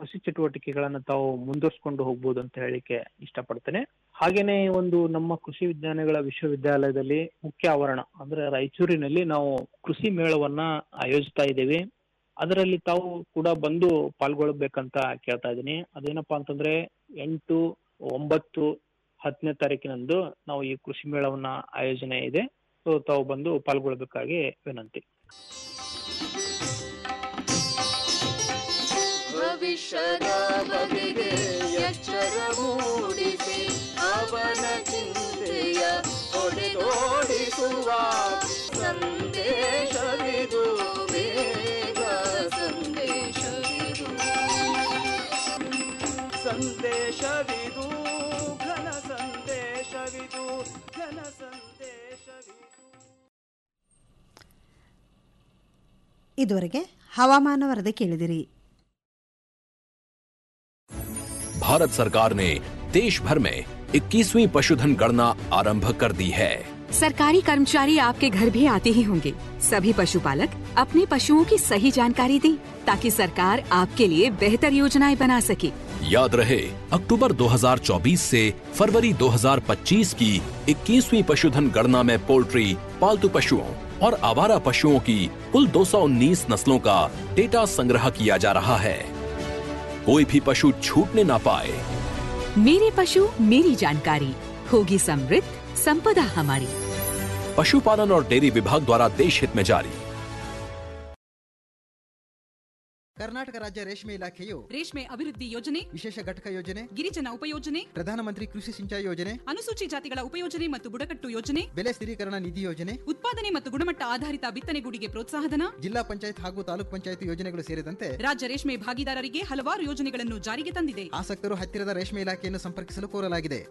ಕೃಷಿ ಚಟುವಟಿಕೆಗಳನ್ನ ತಾವು ಮುಂದುವರ್ಸ್ಕೊಂಡು ಹೋಗ್ಬೋದು ಅಂತ ಹೇಳಿಕ್ಕೆ ಇಷ್ಟಪಡ್ತೇನೆ ಹಾಗೇನೆ ಒಂದು ನಮ್ಮ ಕೃಷಿ ವಿಜ್ಞಾನಗಳ ವಿಶ್ವವಿದ್ಯಾಲಯದಲ್ಲಿ ಮುಖ್ಯ ಆವರಣ ಅಂದ್ರೆ ರಾಯಚೂರಿನಲ್ಲಿ ನಾವು ಕೃಷಿ ಮೇಳವನ್ನ ಆಯೋಜಿಸ್ತಾ ಇದ್ದೇವೆ ಅದರಲ್ಲಿ ತಾವು ಕೂಡ ಬಂದು ಪಾಲ್ಗೊಳ್ಬೇಕಂತ ಕೇಳ್ತಾ ಇದ್ದೀನಿ ಅದೇನಪ್ಪಾ ಅಂತಂದ್ರೆ ಎಂಟು ಒಂಬತ್ತು ಹತ್ತನೇ ತಾರೀಕಿನಂದು ನಾವು ಈ ಕೃಷಿ ಮೇಳವನ್ನ ಆಯೋಜನೆ ಇದೆ ಸೊ ತಾವು ಬಂದು ಪಾಲ್ಗೊಳ್ಬೇಕಾಗಿ ವಿನಂತಿ ಭವಿಷ್ಯದ ಬಗೆಗೆ ಎಚ್ಚರ ಮೂಡಿಸಿ ಅವನ ಚಿಂತೆಯ ಹೊಡೆದೋಡಿಸುವ ಸಂದೇಶವಿದು ಬೇಗ ಸಂದೇಶವಿದು ಸಂದೇಶವಿದು ಘನ ಸಂದೇಶವಿದು ಘನ ಸಂದೇಶವಿದು ಇದುವರೆಗೆ ಹವಾಮಾನ ವರದಿ ಕೇಳಿದಿರಿ भारत सरकार ने देश भर में 21वीं पशुधन गणना आरंभ कर दी है सरकारी कर्मचारी आपके घर भी आते ही होंगे सभी पशुपालक अपने पशुओं की सही जानकारी दें ताकि सरकार आपके लिए बेहतर योजनाएं बना सके याद रहे अक्टूबर 2024 से फरवरी 2025 की 21वीं पशुधन गणना में पोल्ट्री पालतू पशुओं और आवारा पशुओं की कुल 219 नस्लों का डेटा संग्रह किया जा रहा है कोई भी पशु छूटने ना पाए मेरे पशु मेरी जानकारी होगी समृद्ध संपदा हमारी पशुपालन और डेयरी विभाग द्वारा देश हित में जारी ಕರ್ನಾಟಕ ರಾಜ್ಯ ರೇಷ್ಮೆ ಇಲಾಖೆಯು ರೇಷ್ಮೆ ಅಭಿವೃದ್ಧಿ ಯೋಜನೆ ವಿಶೇಷ ಘಟಕ ಯೋಜನೆ ಗಿರಿಜನ ಉಪಯೋಜನೆ ಪ್ರಧಾನಮಂತ್ರಿ ಕೃಷಿ ಸಿಂಚಾಯಿ ಯೋಜನೆ ಅನುಸೂಚಿ ಜಾತಿಗಳ ಉಪಯೋಜನೆ ಮತ್ತು ಬುಡಕಟ್ಟು ಯೋಜನೆ ಬೆಲೆ ಸ್ಥಿರೀಕರಣ ನಿಧಿ ಯೋಜನೆ ಉತ್ಪಾದನೆ ಮತ್ತು ಗುಣಮಟ್ಟ ಆಧಾರಿತ ಬಿತ್ತನೆಗೂಡಿಗೆ ಪ್ರೋತ್ಸಾಹಧನ ಜಿಲ್ಲಾ ಪಂಚಾಯತ್ ಹಾಗೂ ತಾಲೂಕ್ ಪಂಚಾಯತ್ ಯೋಜನೆಗಳು ಸೇರಿದಂತೆ ರಾಜ್ಯ ರೇಷ್ಮೆ ಭಾಗಿದಾರರಿಗೆ ಹಲವಾರು ಯೋಜನೆಗಳನ್ನು ಜಾರಿಗೆ ತಂದಿದೆ ಆಸಕ್ತರು ಹತ್ತಿರದ ರೇಷ್ಮೆ ಇಲಾಖೆಯನ್ನು ಸಂಪರ್ಕಿಸಲು ಕೋರಲಾಗಿದೆ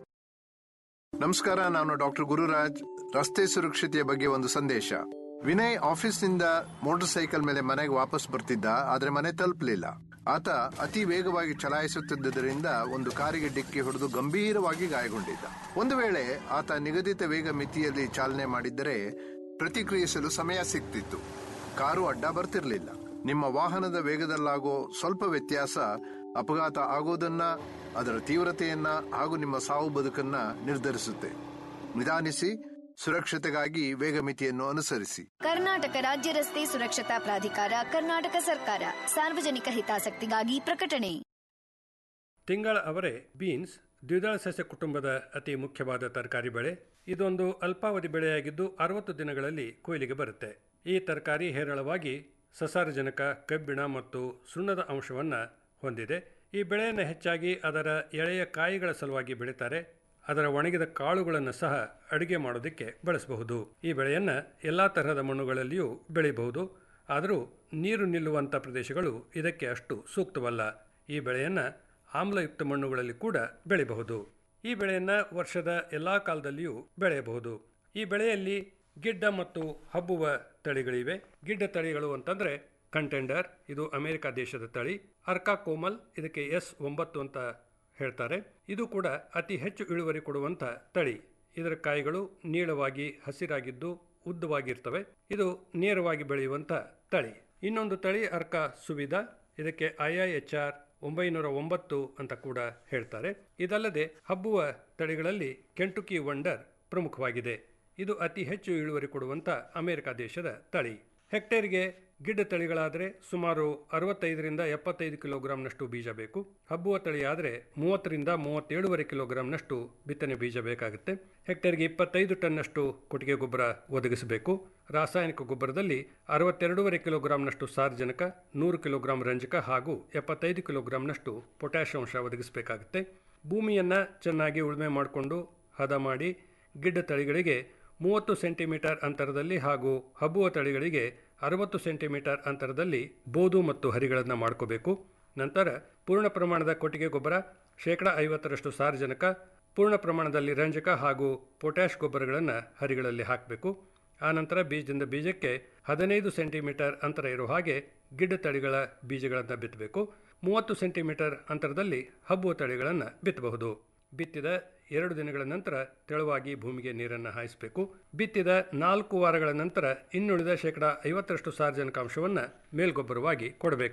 ನಮಸ್ಕಾರ ನಾನು ಡಾಕ್ಟರ್ ಗುರುರಾಜ್ ರಸ್ತೆ ಸುರಕ್ಷತೆಯ ಬಗ್ಗೆ ಒಂದು ಸಂದೇಶ ವಿನಯ್ ಆಫೀಸ್ನಿಂದ ಮೋಟಾರ್ ಸೈಕಲ್ ಮೇಲೆ ಮನೆಗೆ ವಾಪಸ್ ಬರ್ತಿದ್ದ ಆದ್ರೆ ಮನೆ ತಲುಪಲಿಲ್ಲ ಆತ ಅತಿ ವೇಗವಾಗಿ ಚಲಾಯಿಸುತ್ತಿದ್ದರಿಂದ ಒಂದು ಕಾರಿಗೆ ಡಿಕ್ಕಿ ಹೊಡೆದು ಗಂಭೀರವಾಗಿ ಗಾಯಗೊಂಡಿದ್ದ ಒಂದು ವೇಳೆ ಆತ ನಿಗದಿತ ವೇಗ ಮಿತಿಯಲ್ಲಿ ಚಾಲನೆ ಮಾಡಿದ್ದರೆ ಪ್ರತಿಕ್ರಿಯಿಸಲು ಸಮಯ ಸಿಗ್ತಿತ್ತು ಕಾರು ಅಡ್ಡ ಬರ್ತಿರ್ಲಿಲ್ಲ ನಿಮ್ಮ ವಾಹನದ ವೇಗದಲ್ಲಾಗೋ ಸ್ವಲ್ಪ ವ್ಯತ್ಯಾಸ ಅಪಘಾತ ಆಗೋದನ್ನ ಅದರ ತೀವ್ರತೆಯನ್ನ ಹಾಗೂ ನಿಮ್ಮ ಸಾವು ಬದುಕನ್ನ ನಿರ್ಧರಿಸುತ್ತೆ ನಿಧಾನಿಸಿ ಸುರಕ್ಷತೆಗಾಗಿ ವೇಗ ಮಿತಿಯನ್ನು ಅನುಸರಿಸಿ ಕರ್ನಾಟಕ ರಾಜ್ಯ ರಸ್ತೆ ಸುರಕ್ಷತಾ ಪ್ರಾಧಿಕಾರ ಕರ್ನಾಟಕ ಸರ್ಕಾರ ಸಾರ್ವಜನಿಕ ಹಿತಾಸಕ್ತಿಗಾಗಿ ಪ್ರಕಟಣೆ ತಿಂಗಳ ಅವರೆ ಬೀನ್ಸ್ ದ್ವಿದಳ ಸಸ್ಯ ಕುಟುಂಬದ ಅತಿ ಮುಖ್ಯವಾದ ತರಕಾರಿ ಬೆಳೆ ಇದೊಂದು ಅಲ್ಪಾವಧಿ ಬೆಳೆಯಾಗಿದ್ದು ಅರವತ್ತು ದಿನಗಳಲ್ಲಿ ಕೊಯ್ಲಿಗೆ ಬರುತ್ತೆ ಈ ತರಕಾರಿ ಹೇರಳವಾಗಿ ಸಸಾರಜನಕ ಕಬ್ಬಿಣ ಮತ್ತು ಸುಣ್ಣದ ಅಂಶವನ್ನು ಹೊಂದಿದೆ ಈ ಬೆಳೆಯನ್ನು ಹೆಚ್ಚಾಗಿ ಅದರ ಎಳೆಯ ಕಾಯಿಗಳ ಸಲುವಾಗಿ ಬೆಳೀತಾರೆ ಅದರ ಒಣಗಿದ ಕಾಳುಗಳನ್ನು ಸಹ ಅಡುಗೆ ಮಾಡೋದಕ್ಕೆ ಬಳಸಬಹುದು ಈ ಬೆಳೆಯನ್ನು ಎಲ್ಲ ತರಹದ ಮಣ್ಣುಗಳಲ್ಲಿಯೂ ಬೆಳೆಯಬಹುದು ಆದರೂ ನೀರು ನಿಲ್ಲುವಂಥ ಪ್ರದೇಶಗಳು ಇದಕ್ಕೆ ಅಷ್ಟು ಸೂಕ್ತವಲ್ಲ ಈ ಬೆಳೆಯನ್ನು ಆಮ್ಲಯುಕ್ತ ಮಣ್ಣುಗಳಲ್ಲಿ ಕೂಡ ಬೆಳೆಯಬಹುದು ಈ ಬೆಳೆಯನ್ನು ವರ್ಷದ ಎಲ್ಲ ಕಾಲದಲ್ಲಿಯೂ ಬೆಳೆಯಬಹುದು ಈ ಬೆಳೆಯಲ್ಲಿ ಗಿಡ್ಡ ಮತ್ತು ಹಬ್ಬುವ ತಳಿಗಳಿವೆ ಗಿಡ್ಡ ತಳಿಗಳು ಅಂತಂದರೆ ಕಂಟೆಂಡರ್ ಇದು ಅಮೆರಿಕ ದೇಶದ ತಳಿ ಅರ್ಕಾ ಕೋಮಲ್ ಇದಕ್ಕೆ ಎಸ್ ಒಂಬತ್ತು ಅಂತ ಹೇಳ್ತಾರೆ ಇದು ಕೂಡ ಅತಿ ಹೆಚ್ಚು ಇಳುವರಿ ಕೊಡುವಂಥ ತಳಿ ಇದರ ಕಾಯಿಗಳು ನೀಳವಾಗಿ ಹಸಿರಾಗಿದ್ದು ಉದ್ದವಾಗಿರ್ತವೆ ಇದು ನೇರವಾಗಿ ಬೆಳೆಯುವಂಥ ತಳಿ ಇನ್ನೊಂದು ತಳಿ ಅರ್ಕಾ ಸುವಿಧ ಇದಕ್ಕೆ ಐ ಐ ಎಚ್ ಆರ್ ಒಂಬೈನೂರ ಒಂಬತ್ತು ಅಂತ ಕೂಡ ಹೇಳ್ತಾರೆ ಇದಲ್ಲದೆ ಹಬ್ಬುವ ತಳಿಗಳಲ್ಲಿ ಕೆಂಟುಕಿ ವಂಡರ್ ಪ್ರಮುಖವಾಗಿದೆ ಇದು ಅತಿ ಹೆಚ್ಚು ಇಳುವರಿ ಕೊಡುವಂಥ ಅಮೆರಿಕ ದೇಶದ ತಳಿ ಹೆಕ್ಟೇರ್ಗೆ ಗಿಡ್ಡ ತಳಿಗಳಾದರೆ ಸುಮಾರು ಅರವತ್ತೈದರಿಂದ ಎಪ್ಪತ್ತೈದು ಕಿಲೋಗ್ರಾಂನಷ್ಟು ಬೀಜ ಬೇಕು ಹಬ್ಬುವ ತಳಿ ಆದರೆ ಮೂವತ್ತರಿಂದ ಮೂವತ್ತೇಳುವರೆ ಕಿಲೋಗ್ರಾಂನಷ್ಟು ಬಿತ್ತನೆ ಬೀಜ ಬೇಕಾಗುತ್ತೆ ಹೆಕ್ಟೇರ್ಗೆ ಇಪ್ಪತ್ತೈದು ಟನ್ನಷ್ಟು ಕೊಟ್ಟಿಗೆ ಗೊಬ್ಬರ ಒದಗಿಸಬೇಕು ರಾಸಾಯನಿಕ ಗೊಬ್ಬರದಲ್ಲಿ ಅರವತ್ತೆರಡೂವರೆ ಕಿಲೋಗ್ರಾಂನಷ್ಟು ಸಾರ್ವಜನಿಕ ನೂರು ಕಿಲೋಗ್ರಾಂ ರಂಜಕ ಹಾಗೂ ಎಪ್ಪತ್ತೈದು ಕಿಲೋಗ್ರಾಂನಷ್ಟು ಪೊಟ್ಯಾಷ್ ಅಂಶ ಒದಗಿಸಬೇಕಾಗುತ್ತೆ ಭೂಮಿಯನ್ನು ಚೆನ್ನಾಗಿ ಉಳುಮೆ ಮಾಡಿಕೊಂಡು ಹದ ಮಾಡಿ ಗಿಡ್ಡ ತಳಿಗಳಿಗೆ ಮೂವತ್ತು ಸೆಂಟಿಮೀಟರ್ ಅಂತರದಲ್ಲಿ ಹಾಗೂ ಹಬ್ಬುವ ತಳಿಗಳಿಗೆ ಅರವತ್ತು ಸೆಂಟಿಮೀಟರ್ ಅಂತರದಲ್ಲಿ ಬೋದು ಮತ್ತು ಹರಿಗಳನ್ನು ಮಾಡ್ಕೋಬೇಕು ನಂತರ ಪೂರ್ಣ ಪ್ರಮಾಣದ ಕೊಟ್ಟಿಗೆ ಗೊಬ್ಬರ ಶೇಕಡ ಐವತ್ತರಷ್ಟು ಸಾರಜನಕ ಪೂರ್ಣ ಪ್ರಮಾಣದಲ್ಲಿ ರಂಜಕ ಹಾಗೂ ಪೊಟ್ಯಾಷ್ ಗೊಬ್ಬರಗಳನ್ನು ಹರಿಗಳಲ್ಲಿ ಹಾಕಬೇಕು ಆನಂತರ ಬೀಜದಿಂದ ಬೀಜಕ್ಕೆ ಹದಿನೈದು ಸೆಂಟಿಮೀಟರ್ ಅಂತರ ಇರೋ ಹಾಗೆ ಗಿಡ್ಡ ತಳಿಗಳ ಬೀಜಗಳನ್ನು ಬಿತ್ತಬೇಕು ಮೂವತ್ತು ಸೆಂಟಿಮೀಟರ್ ಅಂತರದಲ್ಲಿ ಹಬ್ಬುವ ತಳಿಗಳನ್ನು ಬಿತ್ತಬಹುದು ಬಿತ್ತಿದ ಎರಡು ದಿನಗಳ ನಂತರ ತೆಳುವಾಗಿ ಭೂಮಿಗೆ ನೀರನ್ನು ಹಾಯಿಸಬೇಕು ಬಿತ್ತಿದ ನಾಲ್ಕು ವಾರಗಳ ನಂತರ ಇನ್ನುಳಿದ ಶೇಕಡ ಐವತ್ತರಷ್ಟು ಸಾರ್ವಜನಿಕಾಂಶವನ್ನು ಮೇಲ್ಗೊಬ್ಬರವಾಗಿ ಕೊಡಬೇಕು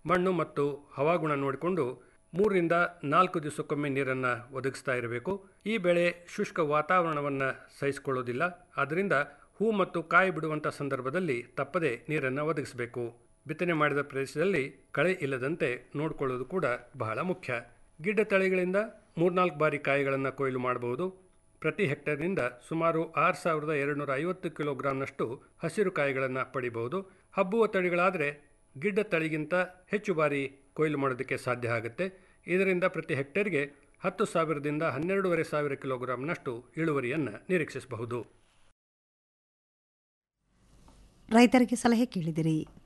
ಮಣ್ಣು ಮತ್ತು ಹವಾಗುಣ ನೋಡಿಕೊಂಡು ಮೂರರಿಂದ ನಾಲ್ಕು ದಿವಸಕ್ಕೊಮ್ಮೆ ನೀರನ್ನು ಒದಗಿಸ್ತಾ ಇರಬೇಕು ಈ ಬೆಳೆ ಶುಷ್ಕ ವಾತಾವರಣವನ್ನು ಸಹಿಸಿಕೊಳ್ಳೋದಿಲ್ಲ ಆದ್ದರಿಂದ ಹೂ ಮತ್ತು ಕಾಯಿ ಬಿಡುವಂಥ ಸಂದರ್ಭದಲ್ಲಿ ತಪ್ಪದೆ ನೀರನ್ನು ಒದಗಿಸಬೇಕು ಬಿತ್ತನೆ ಮಾಡಿದ ಪ್ರದೇಶದಲ್ಲಿ ಕಳೆ ಇಲ್ಲದಂತೆ ನೋಡಿಕೊಳ್ಳೋದು ಕೂಡ ಬಹಳ ಮುಖ್ಯ ಗಿಡ್ಡ ತಳಿಗಳಿಂದ ಮೂರ್ನಾಲ್ಕು ಬಾರಿ ಕಾಯಿಗಳನ್ನು ಕೊಯ್ಲು ಮಾಡಬಹುದು ಪ್ರತಿ ಹೆಕ್ಟೇರ್ನಿಂದ ಸುಮಾರು ಆರು ಸಾವಿರದ ಎರಡುನೂರ ಐವತ್ತು ಕಿಲೋಗ್ರಾಂನಷ್ಟು ಹಸಿರು ಕಾಯಿಗಳನ್ನು ಪಡಿಬಹುದು ಹಬ್ಬುವ ತಳಿಗಳಾದರೆ ಗಿಡ್ಡ ತಳಿಗಿಂತ ಹೆಚ್ಚು ಬಾರಿ ಕೊಯ್ಲು ಮಾಡೋದಕ್ಕೆ ಸಾಧ್ಯ ಆಗುತ್ತೆ ಇದರಿಂದ ಪ್ರತಿ ಹೆಕ್ಟೇರ್ಗೆ ಹತ್ತು ಸಾವಿರದಿಂದ ಹನ್ನೆರಡೂವರೆ ಸಾವಿರ ಕಿಲೋಗ್ರಾಂನಷ್ಟು ಇಳುವರಿಯನ್ನು ನಿರೀಕ್ಷಿಸಬಹುದು ರೈತರಿಗೆ ಸಲಹೆ ಕೇಳಿದಿರಿ